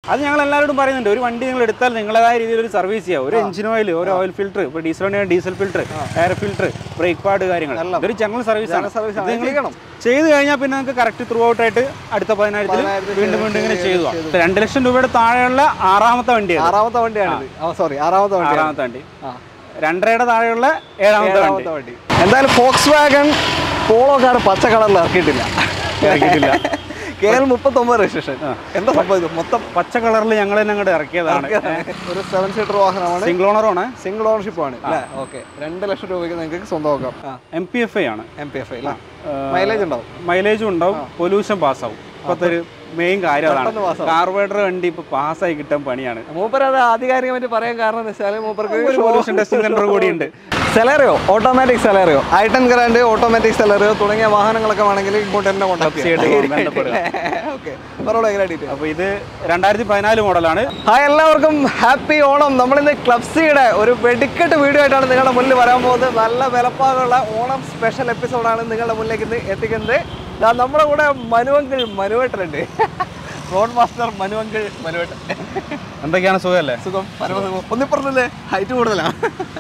അത് ഞങ്ങൾ എല്ലാവരോടും പറയുന്നുണ്ട് ഒരു വണ്ടി നിങ്ങൾ എടുത്താൽ നിങ്ങളേതായ രീതിയിൽ ഒരു സർവീസ് ചെയ്യുക ഒരു എഞ്ചിൻ ഓയിൽ ഒരു ഓയിൽ ഫിൽറ്റർ ഇപ്പോൾ ഡീസൽ വണ്ടിയാണ് diesel filter air filter brake pad കാര്യങ്ങൾ ഇതൊരു ജനറൽ സർവീസ് ആണ് service ആണ്. ഇത് നിങ്ങൾ ചെയ്യണം. ചെയ്ത് കഴിഞ്ഞാൽ പിന്നെ നിങ്ങൾക്ക് കറക്റ്റ് ത്രൂ ഔട്ട് ആയിട്ട് അടുത്ത പതിനായിരത്തിൽ വീണ്ടും വീണ്ടും ഇങ്ങനെ ചെയ്തു പോകാം. രണ്ട് ലക്ഷം രൂപയുടെ താഴെയുള്ള ആറാമത്തെ വണ്ടിയാണ് ആറാമത്തെ വണ്ടിയാണ് സോറി ആറാമത്തെ വണ്ടിയാണ് ആറാമത്തെ വണ്ടി ആ. രണ്ടരയുടെ താഴെയുള്ള ഏഴാമത്തെ വണ്ടി ഏഴാമത്തെ വണ്ടി എന്തായാലും ഫോക്സ് വാഗൺ പോളോ കാർ പച്ച കളറിൽ ഇറക്കിയിട്ടില്ല ഇറക്കിയിട്ടില്ല കെ എൽ മുപ്പത്തൊമ്പത് രജിസ്ട്രേഷൻ എന്താ സംഭവം ഇത് മൊത്തം പച്ച കളറിൽ ഞങ്ങൾ തന്നെ അങ്ങോട്ട് ഇറക്കിയതാണ് ഒരു സെവൻ സീറ്റർ വാഹനമാണ് സിംഗിൾ ഓണറാണ് സിംഗിൾ ഓണർഷിപ്പ് ആണ് അല്ലേ ഓക്കെ രണ്ട് ലക്ഷം രൂപയ്ക്ക് നിങ്ങൾക്ക് സ്വന്തമാക്കാം ആ എം പി എഫ് ഐ ആണ് M P F I mileage ഉണ്ടാവും മൈലേജും ഉണ്ടാവും പൊല്യൂഷൻ പാസ്സാവും ഇപ്പോഴത്തെ ഒരു മെയിൻ കാര്യം പെട്ടെന്ന് അതാണ് pass കാർബേറ്റർ വണ്ടി ഇപ്പൊ പാസ്സായി കിട്ടാൻ പണിയാണ് മൂപ്പർ അത് ആധികാരികമായിട്ട് പറയാൻ കാരണം എന്ന് വെച്ചാൽ മൂപ്പർക്ക് ഒരു പൊല്യൂഷൻ ടെസ്റ്റിംഗ് സെന്റർ കൂടിയുണ്ട് Celerio automatic Celerio i ten grand automatic Celerio തുടങ്ങിയ വാഹനങ്ങളൊക്കെ വേണമെങ്കിൽ ഇങ്ങോട്ട് തന്നെ കോൺടാക്ട് തീർച്ചയായിട്ടും ബന്ധപ്പെടുക. ഓക്കെ പറഞ്ഞോളൂ എങ്ങനെ ഡീറ്റെയിൽ അപ്പൊ ഇത് രണ്ടായിരത്തി പതിനാല് മോഡലാണ് ഹായ് എല്ലാവർക്കും ഹാപ്പി ഓണം നമ്മളിന്ന് ക്ലബ്സിയുടെ ഒരു വെടിക്കെട്ട് വീഡിയോ ആയിട്ടാണ് നിങ്ങളുടെ മുന്നിൽ വരാൻ പോകുന്നത് നല്ല വിലപ്പാകുള്ള ഓണം സ്പെഷ്യൽ എപ്പിസോഡാണ് നിങ്ങളുടെ മുന്നിലേക്ക് ഇന്ന് എത്തിക്കുന്നത് ദാ നമ്മുടെ കൂടെ മനുവങ്കിൾ മനുവേട്ടനുണ്ട് റോഡ് മാസ്റ്റർ മനുവങ്കിൾ മനുവേട്ടൻ എന്തൊക്കെയാണ് സുഖമല്ലേ സുഖം പരമസുഖം ഒന്നിപ്പറഞ്ഞല്ലേ ഹൈറ്റ് കൂടുതലാണ്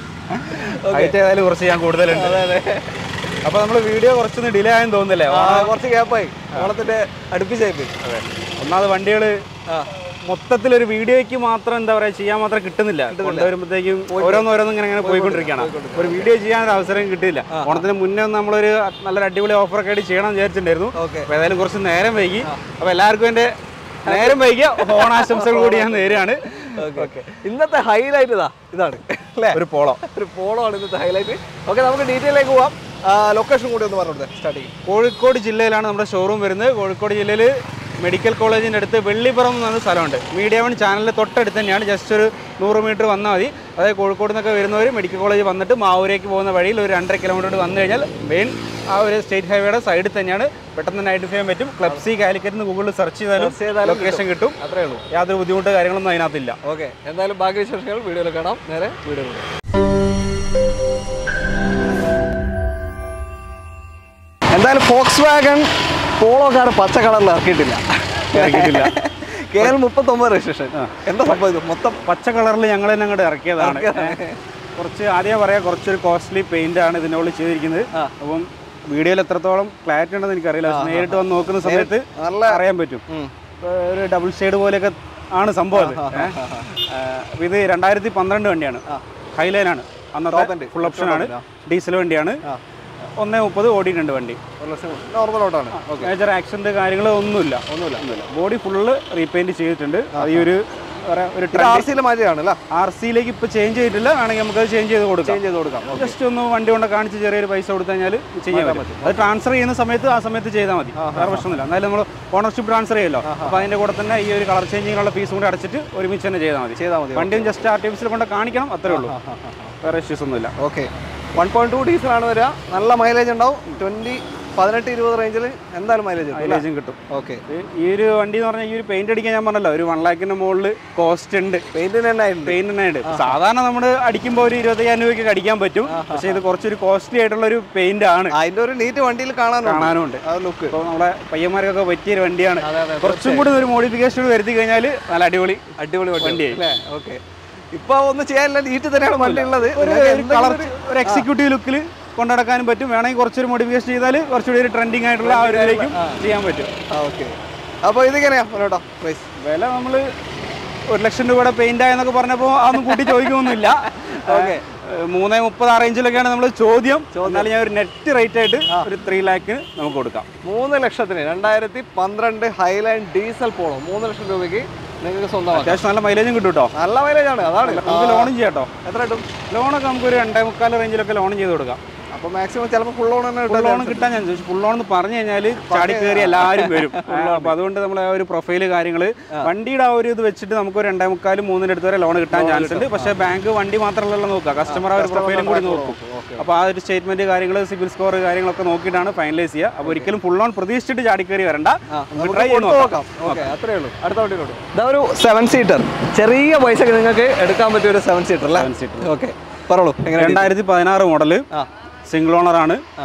ഹൈറ്റ് ഏതായാലും കുറച്ച് ഞാൻ കൂടുതലുണ്ട് അതെ അതെ അപ്പൊ നമ്മൾ വീഡിയോ കുറച്ചൊന്ന് ഡിലേ ആയെന്ന് തോന്നുന്നില്ലേ ആ, കുറച്ച് ഗ്യാപ്പായി ഓണത്തിന്റെ അടുപ്പിച്ചായി പോയി ഒന്നാമത് വണ്ടികള് ആ മൊത്തത്തിൽ ഒരു വീഡിയോയ്ക്ക് മാത്രം എന്താ പറയാ ചെയ്യാൻ മാത്രം കിട്ടുന്നില്ല കൊണ്ടുവരുമ്പോഴത്തേക്കും ഓരോന്ന് ഓരോന്ന് ഇങ്ങനെ ഇങ്ങനെ പോയിക്കൊണ്ടിരിക്കുകയാണ് ഒരു വീഡിയോ ചെയ്യാൻ ഒരു അവസരം കിട്ടിയില്ല ഓണത്തിന് മുന്നേ ഒന്ന് നമ്മളൊരു നല്ലൊരു അടിപൊളി ഓഫറൊക്കെ ആയിട്ട് ചെയ്യണം എന്ന് വിചാരിച്ചിട്ടുണ്ടായിരുന്നു ഓക്കെ അപ്പൊ ഏതായാലും കുറച്ച് നേരം വൈകി അപ്പൊ എല്ലാവർക്കും എന്റെ നേരം വൈകിയ ഓണാശംസകൾ കൂടി ഞാൻ നേരെയാണ് ഓക്കെ ഇന്നത്തെ ഹൈലൈറ്റ് ഇതാ ഇതാണ് അല്ലേ ഒരു പോളോ ഒരു പോളോ ആണ് ഇന്നത്തെ ഹൈലൈറ്റ് ഓക്കെ നമുക്ക് ഡീറ്റെയിലേക്ക് പോവാം ലൊക്കേഷൻ കൂടി ഒന്ന് പറഞ്ഞു കൊടുത്തേ സ്റ്റാർട്ടിങ് കോഴിക്കോട് ജില്ലയിലാണ് നമ്മുടെ ഷോറൂം വരുന്നത് കോഴിക്കോട് ജില്ലയിൽ മെഡിക്കൽ കോളേജിൻ്റെ അടുത്ത് വെള്ളിപ്പുറം എന്ന് പറഞ്ഞ സ്ഥലമുണ്ട് മീഡിയ വൺ ചാനലിൻ്റെ തൊട്ടടുത്ത് തന്നെയാണ് ജസ്റ്റ് ഒരു നൂറ് മീറ്റർ വന്നാൽ മതി അതായത് കോഴിക്കോട് നിന്നൊക്കെ വരുന്നവർ മെഡിക്കൽ കോളേജ് വന്നിട്ട് മാവൂരേക്ക് പോകുന്ന വഴിയിൽ ഒരു രണ്ടര കിലോമീറ്റർ വന്നു കഴിഞ്ഞാൽ മെയിൻ ആ ഒരു സ്റ്റേറ്റ് ഹൈവേയുടെ സൈഡിൽ തന്നെയാണ് പെട്ടെന്ന് തന്നെ ഐഡൻറ്റിഫൈ ചെയ്യാൻ പറ്റും ക്ലബ് സി കാലിക്കറ്റ് എന്ന് ഗൂഗിളിൽ സെർച്ച് ചെയ്താലും Search ചെയ്താലും ലൊക്കേഷൻ കിട്ടും അത്രേ ഉള്ളൂ യാതൊരു ബുദ്ധിമുട്ടോ കാര്യങ്ങളൊന്നും അതിനകത്തില്ല ഓക്കെ എന്തായാലും ബാക്കി വിശേഷങ്ങൾ വീഡിയോയിൽ കാണാം നേരെ വീഡിയോ എന്തായാലും ഫോക്സ് വാഗൺ പോളോ കാർ പച്ച കളറിൽ ഇറക്കിയിട്ടില്ല ഇറക്കിയിട്ടില്ല. കെ എൽ മുപ്പത്തൊമ്പത് രജിസ്ട്രേഷൻ എന്താ സംഭവം ഇത് മൊത്തം പച്ച കളറിൽ ഞങ്ങൾ തന്നെ അങ്ങോട്ട് ഇറക്കിയതാണ് ഏ, കുറച്ച് ആദ്യം പറയാം കുറച്ചൊരു കോസ്റ്റ്ലി പെയിന്റ് ആണ് ഇതിനുള്ളിൽ ചെയ്തിരിക്കുന്നത് ആ. അപ്പം വീഡിയോയിൽ എത്രത്തോളം ക്ലാരിറ്റി ഉണ്ടെന്ന് എനിക്കറിയില്ല പക്ഷെ നേരിട്ട് വന്ന് നോക്കുന്ന സമയത്ത് നല്ല അറിയാൻ പറ്റും ഉം. ഇപ്പൊ ഒരു ഡബിൾ ഷെയ്ഡ് പോലെയൊക്കെ ആണ് സംഭവം അത് ഏ. ആ, അപ്പൊ ഇത് രണ്ടായിരത്തി പന്ത്രണ്ട് വണ്ടിയാണ് ഹൈലൈൻ ആണ് Top end. അന്നത്തെ ഫുൾ ഓപ്ഷൻ ആണ് ഡീസൽ വണ്ടിയാണ് ആ. ഒന്നേ മുപ്പത് ഓടിയിട്ടുണ്ട് വണ്ടി ഒരു ലക്ഷം നോർമൽ ഓട്ടാണ് ഓക്കെ മേജർ ആക്സിഡന്റ് കാര്യങ്ങൾ ഒന്നുമില്ല ഒന്നുമില്ല ഒന്നുമില്ല ബോഡി ഫുള്ള് റീപെയിന്റ് ചെയ്തിട്ടുണ്ട് അത് ഈ ഒരു പറയാ ഒരു ഇത് ആർ സിയിൽ മാറ്റിയാണ് അല്ലേ ആർ സിയിലേക്ക് ഇപ്പൊ ചേഞ്ച് ചെയ്തിട്ടില്ല വേണമെങ്കിൽ നമുക്ക് അത് ചേഞ്ച് ചെയ്ത് കൊടുക്കാം ചേഞ്ച് ചെയ്ത് കൊടുക്കാം ജസ്റ്റ് ഒന്ന് വണ്ടി കൊണ്ട് കാണിച്ച് ചെറിയൊരു പൈസ കൊടുത്തു കഴിഞ്ഞാൽ ചെയ്യാൻ പറ്റും അത് ട്രാൻസ്ഫർ ചെയ്യുന്ന സമയത്ത് ആ സമയത്ത് ചെയ്താൽ മതി വേറെ പ്രശ്നമില്ല എന്നാലും നമ്മൾ ഓണർഷിപ്പ് ട്രാൻസ്ഫർ ചെയ്യുമല്ലോ അപ്പോൾ അതിന്റെ കൂടെ തന്നെ ഈ ഒരു കളർ ചേഞ്ചിങ്ങിനുള്ള ഫീസും കൂടി അടച്ചിട്ട് ഒരുമിച്ച് തന്നെ ചെയ്താൽ മതി ചെയ്താൽ മതി വണ്ടിയും ജസ്റ്റ് ആർ ടി ഓഫീസിൽ കൊണ്ട് കാണിക്കണം അത്രേ ഉള്ളൂ വേറെ ഇഷ്യൂസ് ഒന്നുമില്ല ഓക്കെ വൺ പോയിന്റ് ടു ഡീസലാണ് വരിക നല്ല മൈലേജ് ഉണ്ടാവും ട്വന്റി പതിനെട്ട് ഇരുപത് റേഞ്ചിൽ എന്തായാലും മൈലേജ് കിട്ടും മൈലേജും കിട്ടും ഓക്കെ ഈ- ഈ ഒരു വണ്ടി എന്ന് പറഞ്ഞാൽ ഈ ഒരു പെയിന്റ് അടിക്കാൻ ഞാൻ പറഞ്ഞല്ലോ ഒരു വൺ ലാഖിന്റെ മുകളിൽ കോസ്റ്റ് ഉണ്ട് പെയിന്റിന് തന്നെ ആയിട്ടുണ്ട് പെയിന്റ് തന്നെ ഉണ്ട് സാധാരണ നമ്മൾ അടിക്കുമ്പോൾ ഒരു ഇരുപത്തയ്യായിരം രൂപയ്ക്ക് അടിക്കാൻ പറ്റും പക്ഷേ ഇത് കുറച്ചൊരു കോസ്റ്റ്ലി ആയിട്ടുള്ള ഒരു പെയിന്റ് ആണ് അതിന്റെ ഒരു നീറ്റ് വണ്ടിയിൽ കാണാനുണ്ട് കാണാനും ഉണ്ട് ആ ലുക്ക് ഇപ്പോൾ നമ്മുടെ പയ്യന്മാർക്കൊക്കെ പറ്റിയൊരു വണ്ടിയാണ് അതെ അതെ കുറച്ചും കൂടി ഒരു മോഡിഫിക്കേഷൻ വരുത്തി കഴിഞ്ഞാൽ നല്ല അടിപൊളി അടിപൊളി വണ്ടി വണ്ടിയായി. അല്ലേ ഓക്കെ ഇപ്പൊ ഒന്നും ചെയ്യാനില്ല നീറ്റ് തന്നെയാണ് വണ്ടി ഉള്ളത് ഒരു നിങ്ങൾക്ക് ഒരു കളർ എന്തെങ്കിലും ഒരു എക്സിക്യൂട്ടീവ് ലുക്കിൽ കൊണ്ടുനടക്കാനും പറ്റും വേണമെങ്കിൽ കുറച്ചൊരു മോഡിഫിക്കേഷൻ ചെയ്താൽ കുറച്ചുകൂടി ഒരു ട്രെൻഡിങ് ആയിട്ടുള്ള ആ ഒരു ഇതിലേക്കും ചെയ്യാൻ പറ്റും ആ ഓക്കെ അപ്പോൾ ഇതെങ്ങനെയാ കേട്ടോ പ്രൈസ് വില നമ്മൾ ഒരു ലക്ഷം രൂപയുടെ പെയിന്റ് ആയെന്നൊക്കെ പറഞ്ഞപ്പോൾ അതൊന്നും കൂട്ടി ചോദിക്കൊന്നുമില്ല ഓക്കെ മൂന്ന് മുപ്പത് ആ റേഞ്ചിലൊക്കെയാണ് നമ്മൾ ചോദ്യം എന്നാലും ഞാൻ ഒരു നെറ്റ് റേറ്റ് ആയിട്ട് ഒരു ത്രീ ലാക്കിന് നമുക്ക് കൊടുക്കാം മൂന്ന് ലക്ഷത്തിന് രണ്ടായിരത്തി പന്ത്രണ്ട് ഹൈലൈൻ ഡീസൽ പോളോ മൂന്ന് ലക്ഷം രൂപയ്ക്ക് നിങ്ങൾക്ക് സ്വന്തമാക്കാം അത്യാവശ്യം നല്ല മൈലേജും കിട്ടും കേട്ടോ നല്ല മൈലേജ് ആണ് അതാണ് നമുക്ക് ലോണും ചെയ്യാം കേട്ടോ എത്ര കിട്ടും ലോണൊക്കെ നമുക്ക് ഒരു രണ്ടേ മുക്കാൽ റേഞ്ചിലൊക്കെ ലോൺ ചെയ്ത് കൊടുക്കാം അപ്പോൾ മാക്സിമം ചിലപ്പോൾ ഫുൾ ഓൺ തന്നെ ഫുൾ കിട്ടും ലോൺ കിട്ടാൻ ഞാൻ ഫുൾ ലോൺ എന്ന് പറഞ്ഞു കഴിഞ്ഞാൽ ചാടി കയറി എല്ലാവരും വരും അപ്പൊ അതുകൊണ്ട് നമ്മൾ ആ ഒരു പ്രൊഫൈല് കാര്യങ്ങൾ വണ്ടിയുടെ ആ ഒരു ഇത് വെച്ചിട്ട് നമുക്ക് ഒരു രണ്ടേ മുക്കാലും മൂന്നിന്റെ അടുത്ത് വരെ ലോൺ കിട്ടാൻ ചാൻസ് ഉണ്ട് പക്ഷേ ബാങ്ക് വണ്ടി മാത്രമല്ല നോക്കുക കസ്റ്റമർ ആ ഒരു പ്രൊഫൈലും കൂടി നോക്കും അപ്പോൾ ആ ഒരു സ്റ്റേറ്റ്മെന്റ് കാര്യങ്ങൾ സിബിൽ സ്കോർ കാര്യങ്ങളൊക്കെ നോക്കിയിട്ടാണ് ഫൈനലൈസ് ചെയ്യുക അപ്പോൾ ഒരിക്കലും ഫുൾ ലോൺ പ്രതീക്ഷിച്ചിട്ട് ചാടി കയറി വരണ്ട നമുക്ക് ട്രൈ ചെയ്ത് നോക്കാം നോക്കാം ഓക്കെ അത്രേ ഉള്ളൂ അടുത്ത വണ്ടിയിലോട്ട് ഇതാ ഒരു സെവൻ സീറ്റർ ചെറിയ പൈസക്ക് നിങ്ങൾക്ക് എടുക്കാൻ പറ്റിയ ഒരു സെവൻ സീറ്റർ അല്ലേ Seven seater. ഓക്കെ പറഞ്ഞോളൂ എങ്ങനെ രണ്ടായിരത്തി പതിനാറ് മോഡല് ആ സിംഗിൾ ഓണർ ആണ് ആ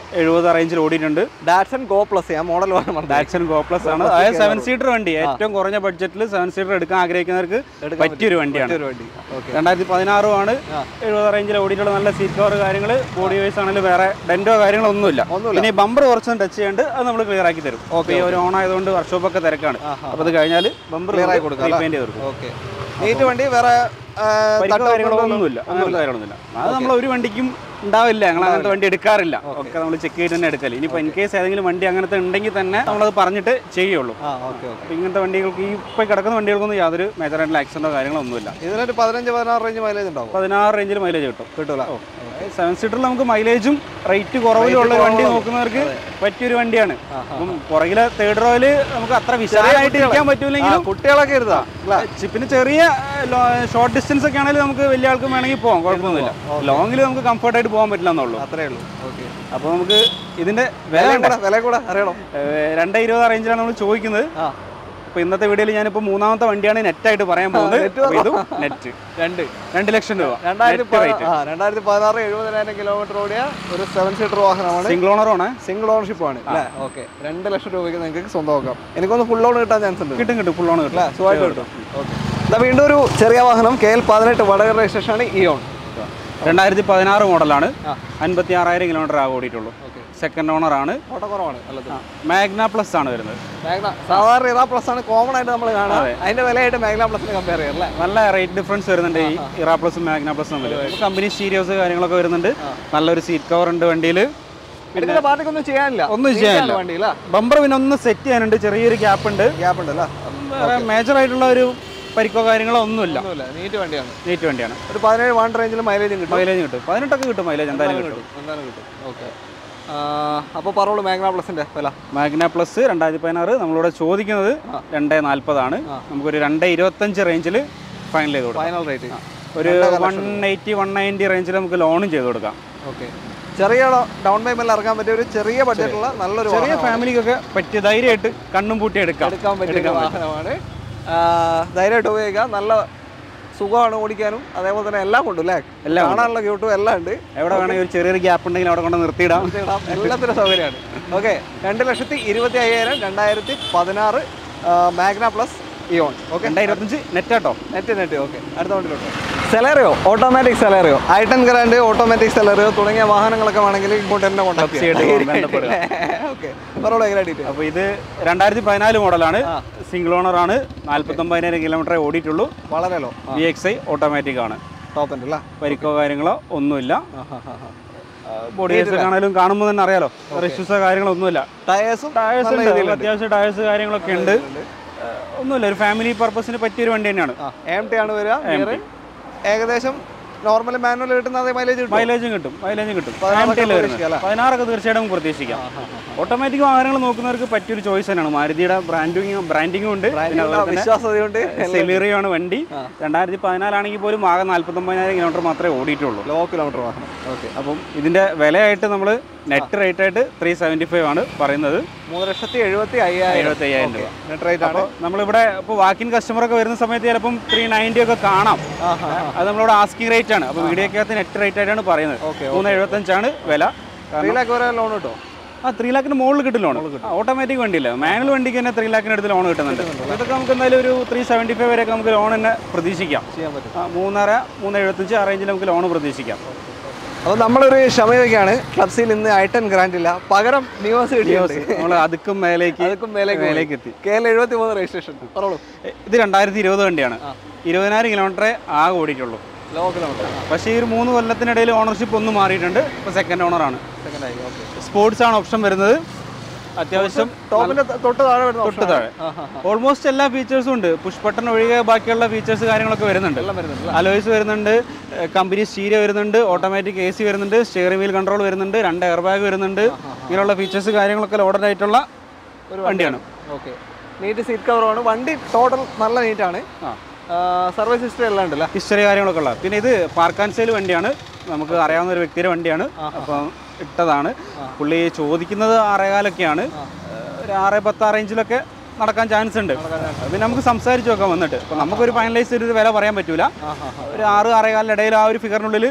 എഴുപത് റേഞ്ചിൽ ഓടിയിട്ടുണ്ട് ഡാറ്റ്സൺ ഗോ പ്ലസ് ഞാൻ മോഡൽ പറഞ്ഞു ഡാറ്റ്സൺ ഗോ പ്ലസ് ആണ് അതായത് സെവൻ സീറ്റർ വണ്ടി ഏറ്റവും കുറഞ്ഞ ബഡ്ജറ്റിൽ സെവൻ സീറ്റർ എടുക്കാൻ ആഗ്രഹിക്കുന്നവർക്ക് പറ്റിയൊരു വണ്ടിയാണ് ഒരു വണ്ടി ഓക്കെ രണ്ടായിരത്തി പതിനാറും ആണ് എഴുപത് റേഞ്ചിൽ ഓടിയിട്ടുള്ള നല്ല സീറ്റ് കവർ കാര്യങ്ങൾ ബോഡി വൈസ് ആണെങ്കിലും വേറെ ഡെന്റോ കാര്യങ്ങളോ ഒന്നുമില്ല ഒന്നുമില്ല. പിന്നെ ഈ ബമ്പർ കുറച്ചൊന്ന് ടച്ച് ചെയ്യാണ്ട് അത് നമ്മൾ ക്ലിയർ ആക്കി തരും ഓക്കെ ഈ ഒരു ഓൺ ആയതുകൊണ്ട് വർക്ക്ഷോപ്പ് ഒക്കെ തിരക്കാണ് അപ്പോൾ അത് കഴിഞ്ഞാൽ ബമ്പർ Clear ആക്കി കൊടുക്കാം, റീപെയിന്റ് ചെയ്ത് കൊടുക്കും ഓക്കെ നീറ്റ് വണ്ടി വേറെ ആ, പരിക്കോ തട്ടോ കാര്യങ്ങളോ കൊണ്ടോ ഒന്നുമില്ല അങ്ങനത്തെ കാര്യങ്ങളൊന്നുമില്ല അത് നമ്മൾ ഒരു വണ്ടിക്കും ഉണ്ടാവില്ല ഞങ്ങൾ അങ്ങനത്തെ വണ്ടി എടുക്കാറില്ല ഒക്കെ നമ്മൾ ചെക്ക് ചെയ്ത് തന്നെ എടുക്കല് ഇനിയിപ്പോൾ ഇൻ കേസ് ഏതെങ്കിലും വണ്ടി അങ്ങനത്തെ ഉണ്ടെങ്കിൽ തന്നെ നമ്മളത് പറഞ്ഞിട്ട് ചെയ്യുള്ളൂ ആ ഓക്കെ ഓക്കെ അപ്പോൾ ഇങ്ങനത്തെ വണ്ടികൾക്ക് ഈ ഇപ്പോൾ കിടക്കുന്ന വണ്ടികൾക്കൊന്നും യാതൊരു മേജർ ആയിട്ടുള്ള ആക്സിഡന്റോ കാര്യങ്ങളോ ഒന്നുമില്ല ഇതിനൊരു പതിനഞ്ച് പതിനാറ് റേഞ്ച് മൈലേജ് ഉണ്ടാവും പതിനാറ് റേഞ്ചിൽ മൈലേജ് കിട്ടും കിട്ടൂല സെവൻ സീറ്ററിൽ നമുക്ക് മൈലേജും റേറ്റ് കുറവിലുള്ള ഒരു വണ്ടി നോക്കുന്നവർക്ക് പറ്റിയൊരു വണ്ടിയാണ് അപ്പം പുറകിലെ തേർഡ് റോയില് നമുക്ക് അത്ര വിശാലമായിട്ട് ഇരിക്കാൻ ആ, പറ്റൂലെങ്കിലും കുട്ടികളൊക്കെ ഇരുതാ ചി- പിന്നെ ചെറിയ ഷോർട്ട് ഡിസ്റ്റൻസ് ഒക്കെ ആണെങ്കിൽ നമുക്ക് വലിയ ആൾക്കും വേണമെങ്കിൽ പോകാം കുഴപ്പമൊന്നുമില്ല ലോങ്ങിൽ നമുക്ക് കംഫർട്ട് ആയിട്ട് പോകാൻ പറ്റില്ല എന്നുള്ളൂ അത്രേ ഉള്ളൂ ഓക്കെ അപ്പോൾ നമുക്ക് ഇതിന്റെ വില വില കൂടെ വില കൂടെ അറിയണം ഏഹ്, രണ്ട് ഇരുപത് റേഞ്ചിലാണ് നമ്മൾ ചോദിക്കുന്നത് ആ അപ്പോൾ ഇന്നത്തെ വീഡിയോയിൽ ഞാനിപ്പോൾ മൂന്നാമത്തെ വണ്ടിയാണ് നെറ്റായിട്ട് പറയാൻ പോകുന്നത് net അപ്പോൾ ഇതും നെറ്റ് രണ്ട് രണ്ട് ലക്ഷം രൂപ രണ്ടായിരത്തി Net rate. ആ രണ്ടായിരത്തി പതിനാറ് എഴുപതിനായിരം കിലോമീറ്റർ ഓടിയ ഒരു സെവൻ സീറ്റർ വാഹനമാണ് സിംഗിൾ ഓണറാണ് സിംഗിൾ ഓണർഷിപ്പ് ആണ് അല്ലേ ഓക്കെ രണ്ട് ലക്ഷം രൂപയ്ക്ക് നിങ്ങൾക്ക് സ്വന്തമാക്കാം എനിക്കൊന്ന് ഫുൾ ലോൺ കിട്ടാൻ ചാൻസ് ഉണ്ട് കിട്ടും കിട്ടും ഫുൾ ഓൺ കിട്ടും അല്ലേ സുഖമായിട്ട് കിട്ടും ഓക്കെ ഇതാ വീണ്ടും ഒരു ചെറിയ വാഹനം കെ എൽ പതിനെട്ട് വടകര രജിസ്ട്രേഷൻ ആണ് ഇയോൺ രണ്ടായിരത്തി പതിനാറ് മോഡലാണ് ആ. അൻപത്തി ആറായിരം കിലോമീറ്റർ ആകെ ഓടിയിട്ടുള്ളൂ ഓക്കെ സെക്കൻഡ് ഓണർ ആണ് ഓട്ടം കുറവാണ് അല്ലത് മാഗ്ന പ്ലസ് ആണ് വരുന്നത് മാഗ്ന സാധാരണ ഇറാ പ്ലസ് ആണ് കോമൺ ആയിട്ട് നമ്മൾ കാണാം അതിന്റെ വിലയായിട്ട് മാഗ്ന പ്ലസിനെ കമ്പയർ ചെയ്യാം അല്ലേ നല്ല റേറ്റ് ഡിഫറൻസ് വരുന്നുണ്ട് ഈ ഇറാ പ്ലസും മാഗ്ന പ്ലസും തമ്മിൽ കമ്പനി സ്റ്റീരിയോസ് കാര്യങ്ങളൊക്കെ വരുന്നുണ്ട് നല്ലൊരു സീറ്റ് കവർ ഉണ്ട് വണ്ടിയിൽ ഇതിന്റെ പാർട്ടിക്ക് ഒന്നും ചെയ്യാനില്ല ഒന്നും ചെയ്യാനില്ല. വണ്ടി അല്ല ബമ്പർ പിന്നെ ഒന്ന് സെറ്റ് ചെയ്യാനുണ്ട് ചെറിയൊരു ഗ്യാപ്പ് ഉണ്ട് ഗ്യാപ്പ് ഉണ്ട് അല്ലേ വേറെ മേജർ ആയിട്ടുള്ള ഒരു പരിക്കോ കാര്യങ്ങളോ ഒന്നുമില്ല ഒന്നുമില്ല നീറ്റ് വണ്ടിയാണ് നീറ്റ് വണ്ടിയാണ് ഒരു പതിനേഴ് വൺ റേഞ്ചിൽ മൈലേജും കിട്ടും മൈലേജ് കിട്ടും പതിനെട്ടൊക്കെ കിട്ടും മൈലേജ് എന്തായാലും കിട്ടും എന്തായാലും കിട്ടും ഓക്കെ അപ്പോൾ പറോളൂ മാഗ്ന പ്ലസിന്റെ വില മാഗ്ന പ്ലസ് രണ്ടായിരത്തി പതിനാറ് നമ്മളിവിടെ ചോദിക്കുന്നത് രണ്ട് നാൽപ്പതാണ് നമുക്കൊരു രണ്ട് ഇരുപത്തഞ്ച് റേഞ്ചിൽ ഫൈനൽ ചെയ്ത് കൊടുക്കാം ഫൈനൽ റേറ്റ് ഒരു വൺ എയ്റ്റി വൺ നയൻറ്റി റേഞ്ചിൽ നമുക്ക് ലോണും ചെയ്ത് കൊടുക്കാം ഓക്കെ ചെറിയ ഡൗൺ പേയ്മെന്റിൽ ഇറക്കാൻ പറ്റിയ ഒരു ചെറിയ ബഡ്ജറ്റുള്ള നല്ലൊരു ചെറിയ ഫാമിലിക്കൊക്കെ പറ്റിയ ധൈര്യമായിട്ട് കണ്ണും പൂട്ടി എടുക്കാം എടുക്കാൻ പറ്റിയ ഒരു വാഹനമാണ് ആ, ധൈര്യമായിട്ട് ഉപയോഗിക്കാം നല്ല സുഖമാണ് ഓടിക്കാനും അതേപോലെ തന്നെ എല്ലാം കൊണ്ടും അല്ലേ എല്ലാം കാണാനുള്ള ക്യൂട്ടും എല്ലാം ഉണ്ട് എവിടെ വേണമെങ്കിൽ ഒരു ചെറിയൊരു ഗ്യാപ്പ് ഉണ്ടെങ്കിൽ അവിടെ കൊണ്ട് നിർത്തിയിടാം നിർത്തിയിടാം. എല്ലാത്തിനും സൗകര്യമാണ് ഓക്കെ രണ്ട് ലക്ഷത്തി ഇരുപത്തി അയ്യായിരം രണ്ടായിരത്തി പതിനാറ് മാഗ്ന പ്ലസ് ഇയോൺ ഓക്കെ രണ്ടായിരത്തി ഇരുപത്തഞ്ച് നെറ്റാട്ടോ നെറ്റ് നെറ്റ് ഓക്കെ അടുത്ത വണ്ടിയിലോട്ട് Celerio automatic Celerio i ten grand automatic Celerio തുടങ്ങിയ വാഹനങ്ങളൊക്കെ വേണമെങ്കിൽ ഇങ്ങോട്ട് തന്നെ കോൺടാക്ട് തീർച്ചയായിട്ടും ബന്ധപ്പെടുക. ഓക്കെ പറോളൂ എങ്ങനെ ഡീറ്റെയിൽ അപ്പോൾ ഇത് രണ്ടായിരത്തി പതിനാല് മോഡലാണ് സിംഗിൾ ഓണർ ആണ് നാൽപ്പത്തൊമ്പതിനായിരം കിലോമീറ്റർ ഓടിയിട്ടുള്ളൂ വളരെ low V X I automatic ആണ് ടോപ്പ് ഉണ്ട് അല്ലേ പരിക്കോ കാര്യങ്ങളോ ഒന്നുമില്ല ബോഡി ഒക്കെ ആണെങ്കിലും കാണുമ്പോൾ തന്നെ അറിയാലോ ഇഷ്യൂസോ കാര്യങ്ങളോ ഒന്നുമില്ല ടയേഴ്സും ടയേഴ്സ് ഉണ്ട് അത്യാവശ്യം ടയേഴ്സ് കാര്യങ്ങളൊക്കെ ഉണ്ട് ഏഹ് ഒന്നുമില്ല ഒരു ഫാമിലി പർപ്പസിന് പറ്റിയൊരു വണ്ടി തന്നെയാണ് എം ടി ആണ് വരിക Gear ഏകദേശം നോർമൽ മാനുവൽ കിട്ടുന്ന അതേ മൈലേജ് കിട്ടും മൈലേജും കിട്ടും മൈലേജും കിട്ടും പതിനാറൊക്കെ AMT ല് വരുന്നത്. പ്രതീക്ഷിക്കാം അല്ലേ? പതിനാറൊക്കെ തീർച്ചയായിട്ടും നമുക്ക് പ്രതീക്ഷിക്കാം ഓട്ടോമാറ്റിക് വാഹനങ്ങൾ നോക്കുന്നവർക്ക് പറ്റിയൊരു ചോയ്സ് തന്നെയാണ് മാരുതിയുടെ ബ്രാൻഡിങ്ങും ബ്രാൻഡിങ്ങും ഉണ്ട് പിന്നെ അതുപോലെ തന്നെ വിശ്വാസതയുണ്ട് സെലീറിയോ ആണ് വണ്ടി രണ്ടായിരത്തി പതിനാലാണെങ്കിൽ പോലും ആകെ നാൽപ്പത്തൊമ്പതിനായിരം കിലോമീറ്റർ മാത്രമേ ഓടിയിട്ടുള്ളൂ ലോ കിലോമീറ്റർ വാഹനം ഓക്കെ അപ്പം ഇതിന്റെ വിലയായിട്ട് നമ്മൾ നെറ്റ് റേറ്റ് ആയിട്ട് ത്രീ സെവൻറ്റി ഫൈവ് ആണ് പറയുന്നത് മൂന്ന് ലക്ഷത്തി എഴുപത്തി അയ്യായിരം എഴുപത്തി അയ്യായിരം രൂപ നെറ്റ് റേറ്റ് ആണ് അപ്പോൾ നമ്മളിവിടെ ഇപ്പോൾ വാക്കിൻ കസ്റ്റമർ ഒക്കെ വരുന്ന സമയത്ത് ചിലപ്പം ത്രീ നയൻറ്റി ഒക്കെ കാണാം ആഹാ. അത് നമ്മളിവിടെ ആസ്കിംഗ് റേറ്റ് ആണ് അപ്പോൾ വീഡിയോക്കകത്ത് നെറ്റ് റേറ്റ് ആയിട്ടാണ് പറയുന്നത് Okay, മൂന്ന് എഴുപത്തഞ്ചാണ് വില ത്രീ ലാക്ക് വരെ ലോൺ കിട്ടോ ആ ത്രീ ലാക്കിന് മുകളിൽ കിട്ടും ലോൺ ഓട്ടോമാറ്റിക് വണ്ടിയില്ല മാനുവൽ വണ്ടിക്ക് തന്നെ ത്രീ ലാക്കിന് അടുത്ത് ലോൺ കിട്ടുന്നുണ്ട് ഇതൊക്കെ നമുക്ക് എന്തായാലും ഒരു ത്രീ സെവൻറ്റി ഫൈവ് വരെയൊക്കെ നമുക്ക് ലോൺ തന്നെ പ്രതീക്ഷിക്കാം ചെയ്യാൻ പറ്റും ആ, മൂന്നര മൂന്ന് എഴുപത്തഞ്ച് ആ റേഞ്ചിൽ നമുക്ക് ലോൺ പ്രതീക്ഷിക്കാം അപ്പോൾ നമ്മളൊരു ക്ഷമയൊക്കെയാണ് ക്ലബ്സിൽ ഇന്ന് ഐട്ടൻ ഗ്രാൻഡ് ഇല്ല പകരം നിയോസ് കിട്ടിയുണ്ട് നമ്മൾ അതുക്കും മേലേക്ക് അതുക്കും മേലേക്ക് മേലേക്ക് എത്തി കെ എൽ എഴുപത്തി മൂന്ന് രജിസ്ട്രേഷൻ പറഞ്ഞോളൂ എ, ഇത് രണ്ടായിരത്തി ഇരുപത് വണ്ടിയാണ് ഇരുപതിനായിരം കിലോമീറ്ററേ ആകെ ഓടിയിട്ടുള്ളൂ ലോ കിലോമീറ്റർ പക്ഷേ ഈ ഒരു മൂന്ന് കൊല്ലത്തിനിടയിൽ ഓണർഷിപ്പ് ഒന്ന് മാറിയിട്ടുണ്ട് ഇപ്പോൾ സെക്കൻഡ് ഓണറാണ് സെക്കൻഡ് ആയി ഓക്കെ സ്പോർട്സ് ആണ് ഓപ്ഷൻ വരുന്നത് അത്യാവശ്യം ടോപ്പിന്റെ തൊട്ട് താഴെ വരുന്ന തൊട്ട് താഴെ ഓൾമോസ്റ്റ് എല്ലാ ഫീച്ചേഴ്സും ഉണ്ട് പുഷ് ബട്ടൺ ഒഴികെ ബാക്കിയുള്ള ഫീച്ചേഴ്സ് കാര്യങ്ങളൊക്കെ വരുന്നുണ്ട് എല്ലാം വരുന്നുണ്ട് അലോയ്സ് വരുന്നുണ്ട് കമ്പനി സ്റ്റീരിയോ വരുന്നുണ്ട് ഓട്ടോമാറ്റിക് എ സി വരുന്നുണ്ട് സ്റ്റിയറിംഗ് വീൽ കൺട്രോൾ വരുന്നുണ്ട് രണ്ട് എയർ ബാഗ് വരുന്നുണ്ട് ഇങ്ങനെയുള്ള ഫീച്ചേഴ്സ് കാര്യങ്ങളൊക്കെ ലോഡഡ് ആയിട്ടുള്ള ഒരു വണ്ടിയാണ് ഓക്കെ നീറ്റ് സീറ്റ് കവറാണ് വണ്ടി ടോട്ടൽ നല്ല നീറ്റാണ് ആ സർവീസ് ഹിസ്റ്ററി എല്ലാം ഉണ്ടല്ലേ ഹിസ്റ്ററി കാര്യങ്ങളൊക്കെ ഉള്ള പിന്നെ ഇത് പാർക്ക് ആൻഡ് സെയിൽ വണ്ടിയാണ് നമുക്ക് അറിയാവുന്ന ഒരു വ്യക്തിയുടെ വണ്ടിയാണ് അപ്പം ഇട്ടതാണ് പുള്ളി ചോദിക്കുന്നത് ആറേകാലൊക്കെയാണ് ഒരു ആറ് പത്ത് ആ റേഞ്ചിലൊക്കെ നടക്കാൻ ചാൻസ് ഉണ്ട് പിന്നെ നമുക്ക് സംസാരിച്ച് നോക്കാം വന്നിട്ട് അപ്പം നമുക്കൊരു ഫൈനലൈസ് ചെയ്തൊരു വില പറയാൻ പറ്റൂല ഒരു ആറ് ആറേകാലിൻ്റെ ഇടയിൽ ആ ഒരു ഫിഗറിനുള്ളിൽ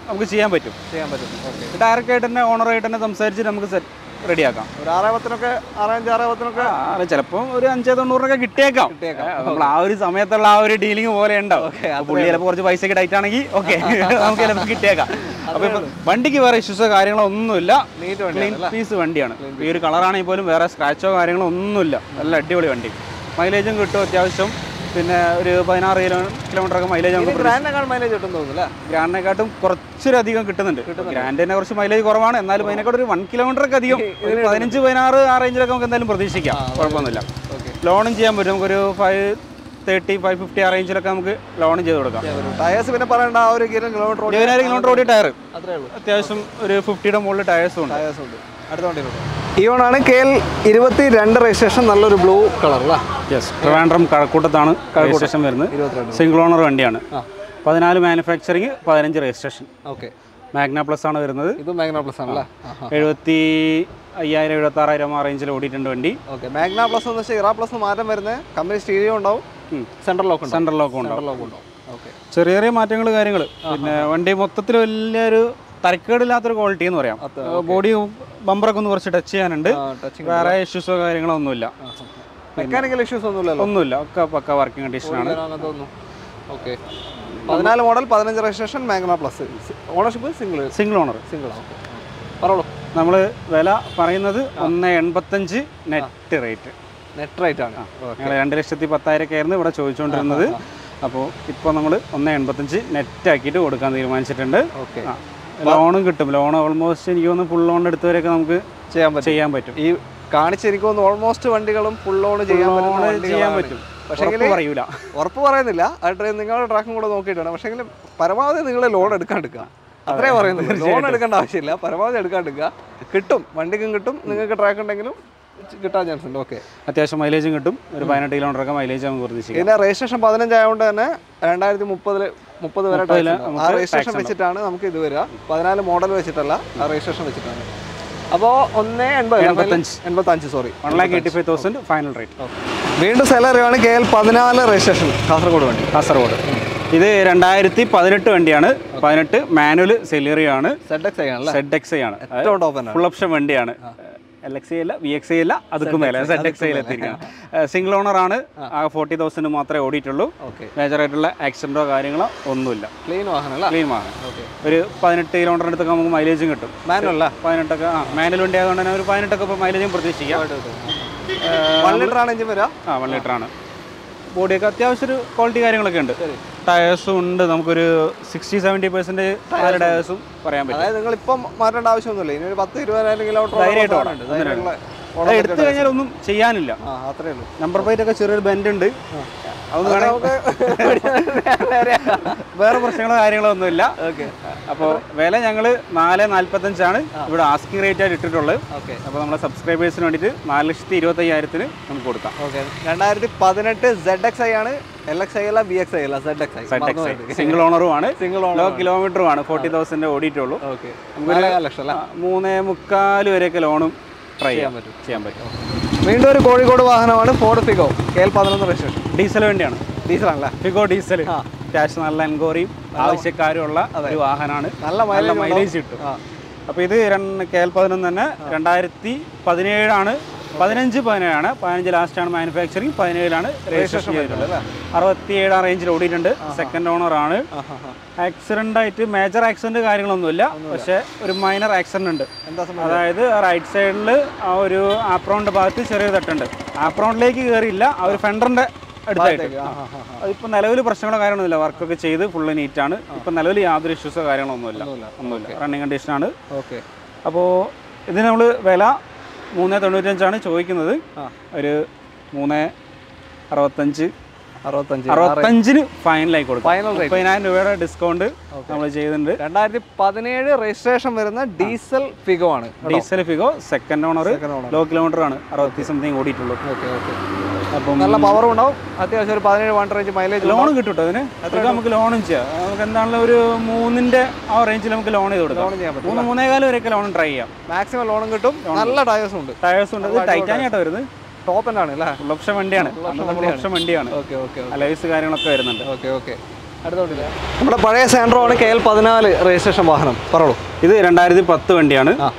നമുക്ക് ചെയ്യാൻ പറ്റും ചെയ്യാൻ പറ്റും ഓക്കെ ഡയറക്റ്റ് ആയിട്ട് തന്നെ ഓണറായിട്ട് തന്നെ സംസാരിച്ച് നമുക്ക് സെറ്റ് റെഡിയാക്കാം ഒരു ആറേ പത്തിനൊക്കെ ആറഞ്ച് ആറേ പത്തിനൊക്കെ ചിലപ്പോൾ ഒരു അഞ്ചേ തൊണ്ണൂറിനൊക്കെ കിട്ടിയേക്കാം കിട്ടിയേക്കാം. ഏ, നമ്മൾ ആ ഒരു സമയത്തുള്ള ആ ഒരു ഡീലിംഗ് പോലെ ഉണ്ടാവും അപ്പൊ പുള്ളി ചിലപ്പോൾ കുറച്ച് പൈസക്ക് ടൈറ്റ് ആണെങ്കിൽ ഓക്കെ നമുക്ക് ചിലപ്പോൾ കിട്ടിയേക്കാം അപ്പൊ ഇപ്പൊ വണ്ടിക്ക് വേറെ ഇഷ്യൂസോ കാര്യങ്ങളോ ഒന്നുമില്ല നീറ്റ് വണ്ടി ക്ലീൻ പീസ് വണ്ടിയാണ് ഈ ഒരു കളറാണെങ്കിൽ പോലും വേറെ സ്ക്രാച്ചോ കാര്യങ്ങളോ ഒന്നുമില്ല നല്ല അടിപൊളി വണ്ടി മൈലേജും കിട്ടും അത്യാവശ്യം പിന്നെ ഒരു പതിനാറ് കിലോ കിലോമീറ്റർ ഒക്കെ മൈലേജ് നമുക്ക് ഗ്രാൻഡിനെക്കാൾ മൈലേജ് കിട്ടും തോന്നുന്നു ഗ്രാൻഡിനെക്കാട്ടും കുറച്ചൊരധികം കിട്ടുന്നുണ്ട് ഗ്രാൻഡിനെ കുറച്ച് മൈലേജ് കുറവാണ് എന്നാലും അതിനെക്കാട്ടും ഒരു വൺ കിലോമീറ്റർ ഒക്കെ അധികം ഒരു പതിനഞ്ച് പതിനാറ് ആ റേഞ്ചിലൊക്കെ നമുക്ക് എന്തായാലും പ്രതീക്ഷിക്കാം കുഴപ്പമൊന്നുമില്ല ഓക്കെ ലോണും ചെയ്യാൻ പറ്റും നമുക്കൊരു ഫൈവ് തേർട്ടി ഫൈവ് ഫിഫ്റ്റി ആ റേഞ്ചിലൊക്കെ നമുക്ക് ലോണും ചെയ്ത് കൊടുക്കാം ടയേഴ്സ് പിന്നെ പറയണ്ട ആ ഒരു കിലോ കിലോമീറ്റർ ഓടി ഇരുപതിനായിരം കിലോമീറ്റർ ഓടിയ ടയർ അത്രേ ഉള്ളൂ അത്യാവശ്യം ഒരു ഫിഫ്റ്റിയുടെ മുകളിൽ ടയേഴ്സും ഉണ്ട് ടയേഴ്സ് ഉണ്ട് അടുത്ത വണ്ടിയിലുണ്ട് ഇയോണാണ് കെ എൽ ഇരുപത്തി രണ്ട് രജിസ്ട്രേഷൻ നല്ലൊരു ബ്ലൂ കളർ അല്ലേ യെസ് ട്രിവാൻഡ്രം കഴക്കൂട്ടത്താണ് രജിസ്ട്രേഷൻ വരുന്നത് ഇരുപത്തിരണ്ട് സിംഗിൾ ഓണർ വണ്ടിയാണ് ആ. പതിനാല് മാനുഫാക്ചറിങ് പതിനഞ്ച് രജിസ്ട്രേഷൻ ഓക്കെ മാഗ്ന പ്ലസ് ആണ് വരുന്നത് ഇത് മാഗ്ന പ്ലസ് ആണല്ലേ എഴുപത്തി അയ്യായിരം എഴുപത്തി ആറായിരം ആ റേഞ്ചിൽ ഓടിയിട്ടുണ്ട് വണ്ടി ഓക്കെ മാഗ്ന പ്ലസ് എന്ന് വെച്ചാൽ ഇറ പ്ലസ് മാറ്റം വരുന്നത് കമ്പനി സ്റ്റീരിയോ ഉണ്ടാവും സെൻട്രൽ ലോക്ക് ഉണ്ടാവും സെൻട്രൽ ലോക്കും ഉണ്ടാവും സെൻട്രൽ ലോക്ക് ഉണ്ടാവും ഓക്കെ ചെറിയ ചെറിയ മാറ്റങ്ങൾ കാര്യങ്ങൾ പിന്നെ വണ്ടി മൊത്തത്തിൽ വലിയൊരു തരക്കേടില്ലാത്തൊരു ക്വാളിറ്റി എന്ന് പറയാം ബോഡി ബമ്പറൊക്കെ ഒന്ന് കുറച്ച് ടച്ച് ചെയ്യാനുണ്ട് ടച്ചിങ് വേറെ ഇഷ്യൂസോ കാര്യങ്ങളോ ഒന്നുമില്ല മെക്കാനിക്കൽ ഇഷ്യൂസ് ഒന്നുമില്ലല്ലോ ഒന്നുമില്ല ഒക്കെ പക്ക വർക്കിംഗ് കണ്ടീഷനാണ് അങ്ങനത്തെ ഒന്നും ഓക്കെ പതിനാല് മോഡൽ പതിനഞ്ച് registration Magna plus ownership single single owner single okay പറഞ്ഞോളൂ നമ്മൾ വില പറയുന്നത് ഒന്ന് എൺപത്തഞ്ച് നെറ്റ് റേറ്റ് നെറ്റ് റേറ്റ് ആണ് ഞങ്ങൾ രണ്ട് ലക്ഷത്തി പത്തായിരമൊക്കെ ആയിരുന്നു ഇവിടെ ചോദിച്ചുകൊണ്ടിരുന്നത് അപ്പോൾ ഇപ്പോൾ നമ്മൾ ഒന്ന് എൺപത്തഞ്ച് നെറ്റ് ആക്കിയിട്ട് കൊടുക്കാൻ തീരുമാനിച്ചിട്ടുണ്ട് ഓക്കെ ആ, ലോണും കിട്ടും ലോൺ ഓൾമോസ്റ്റ് എനിക്ക് തോന്നുന്നു ഫുൾ ലോൺ എടുത്തവരെയൊക്കെ നമുക്ക് ചെയ്യാൻ പറ്റും ചെയ്യാൻ പറ്റും ഈ കാണിച്ചിരിക്കുന്ന ഓൾമോസ്റ്റ് വണ്ടികളും ഫുൾ ഓൺ ചെയ്യാൻ പറ്റുന്ന ലോൺ ചെയ്യാൻ വണ്ടികളാണ്. പറ്റും പക്ഷേ ഉറപ്പ് പറയൂല ഉറപ്പ് പറയുന്നില്ല അത് നിങ്ങളുടെ ട്രാക്കും കൂടെ നോക്കിയിട്ടാണ് പക്ഷേ പരമാവധി നിങ്ങൾ ലോൺ എടുക്കാണ്ടിരിക്കുക അത്രേ പറയുന്നത് ലോൺ എടുക്കേണ്ട ആവശ്യമില്ല പരമാവധി എടുക്കാണ്ടിരിക്കുക കിട്ടും വണ്ടിക്കും കിട്ടും നിങ്ങൾക്ക് ട്രാക്ക് ഉണ്ടെങ്കിലും കിട്ടാൻ ചാൻസ് ഉണ്ട് ഓക്കെ അത്യാവശ്യം മൈലേജും കിട്ടും ഒരു പതിനെട്ട് കിലോമീറ്റർ ഒക്കെ മൈലേജ് നമുക്ക് പ്രതീക്ഷിക്കാം ഇതിന്റെ രജിസ്ട്രേഷൻ പതിനഞ്ചായതുകൊണ്ട് തന്നെ രണ്ടായിരത്തി മുപ്പതില് മുപ്പത് വരെ tax മുപ്പതില് ഉണ്ടാവും. ആ നമുക്ക് രജിസ്ട്രേഷൻ tax വെച്ചിട്ടാണ് നമുക്ക് ഇത് വരിക പതിനാല് മോഡൽ വെച്ചിട്ടല്ല ആ രജിസ്ട്രേഷൻ വെച്ചിട്ടാണ് അപ്പോൾ ഒന്ന് എൺപത് എൺപത്തഞ്ച്. എൺപത്തഞ്ച് sorry one lakh eighty five thousand final rate വീണ്ടും സെലറിയാണ് കെ എൽ പതിനാല് രജിസ്ട്രേഷൻ കാസർഗോഡ് വണ്ടി കാസർഗോഡ് ഇത് രണ്ടായിരത്തി പതിനെട്ട് വണ്ടിയാണ് പതിനെട്ട് മാനുവൽ സെലിറിയാണ് സെഡ് എക്സ് ആണല്ലേ സെഡ് എക്സ് ഐ ആണ് ഏറ്റവും ടോപ്പ് തന്നെ ഫുൾ ഓപ്ഷൻ വണ്ടിയാണ് എൽ എക്സ് ഐ അല്ല വി എക്സ് ഐ അല്ല അതുക്കും മേലെ സെഡ് എക്സ് ഐയിൽ എത്തിയിരിക്കുകയാണ് സിംഗിൾ ഓണർ ആണ് ആ ഫോർട്ടി തൗസൻഡ് മാത്രമേ ഓടിയിട്ടുള്ളൂ ഓക്കെ മേജർ ആയിട്ടുള്ള ആക്സിഡൻറ്റോ കാര്യങ്ങളോ ഒന്നുമില്ല ക്ലീൻ വാഹനം അല്ല ക്ലീൻ വാങ്ങാം ഓക്കെ ഒരു പതിനെട്ട് കിലോമീറ്റർ അടുത്തൊക്കെ നമുക്ക് മൈലേജും കിട്ടും മാനുവൽ അല്ല പതിനെട്ടൊക്കെ ആ മാനുവൽ വണ്ടി ആയതുകൊണ്ട് തന്നെ ഒരു പതിനെട്ടൊക്കെ ഇപ്പോൾ മൈലേജും പ്രതീക്ഷിക്കാം വൺ ലിറ്റർ ആണ് എഞ്ചിൻ വരിക ആ വൺ ലിറ്റർ ആണ് ബോഡിയൊക്കെ അത്യാവശ്യം ഒരു ക്വാളിറ്റി കാര്യങ്ങളൊക്കെ ഉണ്ട് ടയേഴ്സും ഉണ്ട് നമുക്കൊരു സിക്സ്റ്റി സെവൻറ്റി പെർസെൻറ്റ് നാല് ടയേഴ്സും പറയാൻ പറ്റും അതായത് നിങ്ങൾ ഇപ്പം മാറ്റേണ്ട ആവശ്യമൊന്നുമില്ല ഇനി ഒരു പത്ത് ഇരുപതിനായിരം ധൈര്യമായിട്ട് കിലോമീറ്റർ ഓടാം. ഉണ്ട് ധൈര്യമുള്ള അത് എടുത്തു കഴിഞ്ഞാൽ ഒന്നും ചെയ്യാനില്ല ആ അത്രേ ഉള്ളൂ നമ്പർ പ്ലേറ്റ് ഒക്കെ ചെറിയൊരു ബെൻഡ് ഉണ്ട് അതൊന്നും അത് വേണമെങ്കിൽ വേറെ പ്രശ്നങ്ങളോ കാര്യങ്ങളോ ഒന്നുമില്ല ഓക്കെ അപ്പോൾ വില ഞങ്ങൾ നാല് നാൽപ്പത്തഞ്ചാണ് ഇവിടെ ആസ്കിംഗ് റേറ്റ് ആയിട്ട് ഇട്ടിട്ടുള്ളത് ഓക്കെ അപ്പോൾ നമ്മളെ സബ്സ്ക്രൈബേഴ്സിന് വേണ്ടിയിട്ട് നാല് ലക്ഷത്തി ഇരുപത്തയ്യായിരത്തിന് നമുക്ക് കൊടുക്കാം ഓക്കെ രണ്ടായിരത്തി പതിനെട്ട് സെഡ് എക്സ് ഐ ആണ് എൽ എക്സ് ഐ അല്ല ബി എക്സ് ഐ അല്ല Z X I Z X single ഓണറും ആണ് സിംഗിൾ ഓൺ ലോ കിലോമീറ്ററും ആണ് ഫോർട്ടി തൗസൻഡ് ഓടിയിട്ടുള്ളൂ ഓക്കെ നാലേകാൽ ലക്ഷം അല്ല ആ, മൂന്നേ മുക്കാൽ വരെയൊക്കെ ലോണും ട്രൈ ചെയ്യാൻ ചെയ്യാൻ പറ്റും ചെയ്യാൻ പറ്റും വീണ്ടും ഒരു കോഴിക്കോട് വാഹനമാണ് ഫോർഡ് ഫിഗോ കെ എൽ പതിനൊന്ന് രജിസ്ട്രേഷൻ ഡീസൽ വണ്ടിയാണ് ഡീസൽ ആണല്ലേ ഫിഗോ ഡീസൽ അത്യാവശ്യം നല്ല എൻക്വയറിയും ആവശ്യക്കാരും ഉള്ള ഒരു വാഹനമാണ് നല്ല നല്ല മൈലേജ് മൈലേജ് കിട്ടും ആ അപ്പോൾ ഇത് കെ എൽ പതിനൊന്ന് തന്നെ രണ്ടായിരത്തി പതിനേഴാണ് പതിനഞ്ച് പതിനേഴാണ് പതിനഞ്ച് ലാസ്റ്റാണ് മാനുഫാക്ചറിങ് പതിനേഴിലാണ് രജിസ്ട്രേഷൻ ചെയ്തിട്ടുള്ളത് അല്ലേ അറുപത്തിയേഴാം റേഞ്ചിൽ ഓടിയിട്ടുണ്ട് സെക്കൻഡ് ഓണർ ആണ് ആ ഹാ ഹാ ആക്സിഡന്റ് ആയിട്ട് മേജർ ആക്സിഡന്റ് കാര്യങ്ങളൊന്നുമില്ല പക്ഷേ ഒരു മൈനർ ആക്സിഡന്റ് ഉണ്ട് എന്താ സംഭവം അതായത് റൈറ്റ് സൈഡിൽ ആ ഒരു ആപ്രോണിന്റെ ഭാഗത്ത് ചെറിയൊരു തട്ടുണ്ട് ആപ്രോണിലേക്ക് കയറിയില്ല ആ ഒരു ഫെൻഡറിന്റെ അടുത്തായിട്ട് ആ ഹാ ഹാ അതിപ്പോൾ നിലവിൽ പ്രശ്നങ്ങളോ കാര്യങ്ങളൊന്നുമില്ല വർക്കൊക്കെ ചെയ്ത് ഫുള്ള് നീറ്റാണ് ഇപ്പം നിലവിൽ യാതൊരു ഇഷ്യൂസോ കാര്യങ്ങളോ ഒന്നുമില്ല ഒന്നുമില്ല റണ്ണിങ് കണ്ടീഷനാണ് ഓക്കെ അപ്പോൾ ഇതിന് നമ്മൾ വില മൂന്ന് തൊണ്ണൂറ്റഞ്ചാണ് ചോദിക്കുന്നത് ആ. ഒരു മൂന്ന് അറുപത്തഞ്ച് അറുപത്തഞ്ച് അറുപത്തഞ്ചിന് ഫൈനലായി കൊടുക്കും ഫൈനൽ റേറ്റ് മുപ്പതിനായിരം രൂപയുടെ ഡിസ്കൗണ്ട് നമ്മൾ ചെയ്തിട്ടുണ്ട് രണ്ടായിരത്തി പതിനേഴ് രജിസ്ട്രേഷൻ വരുന്ന ഡീസൽ ഫിഗോ ആണ് diesel Figo second owner Second owner. Low kilometre ആണ് അറുപത്തി സംതിങ് ഓടിയിട്ടുള്ളൂ ഓക്കെ ഓക്കെ അപ്പം നല്ല പവറും ഉണ്ടാവും അത്യാവശ്യം ഒരു പതിനേഴ് വൺ റേഞ്ച് മൈലേജ് ലോൺ കിട്ടും കേട്ടോ അതിന് അതൊക്കെ നമുക്ക് ലോണും ചെയ്യാം നമുക്ക് എന്താണെങ്കിലും ഒരു മൂന്നിന്റെ ആ റേഞ്ചിൽ നമുക്ക് ലോൺ ചെയ്ത് കൊടുക്കാം ലോൺ ചെയ്യാൻ പറ്റും മൂന്ന് മൂന്നേകാലം വരെയൊക്കെ ലോൺ ട്രൈ ചെയ്യാം മാക്സിമം ലോണും കിട്ടും നല്ല ടയേഴ്സും ഉണ്ട് ടയേഴ്സ് ഉണ്ട് ടൈറ്റാനി ആട്ടോ വരുന്നത് ടോപ്പ് ആണ് അല്ലേ ഫുൾ ഓപ്ഷൻ വണ്ടിയാണ് ഫുൾ ഓപ്ഷൻ വണ്ടിയാണ് ഓക്കെ ഓക്കെ അലൈസ് കാര്യങ്ങളൊക്കെ വരുന്നുണ്ട് ഓക്കെ ഓക്കെ അടുത്തോട്ടില്ല നമ്മുടെ പഴയ സാൻഡ്രോ ആണ് കെ എൽ പതിനാല് രജിസ്ട്രേഷൻ വാഹനം പറഞ്ഞോളൂ ഇത് രണ്ടായിരത്തി പത്ത് വണ്ടിയാണ് ആ.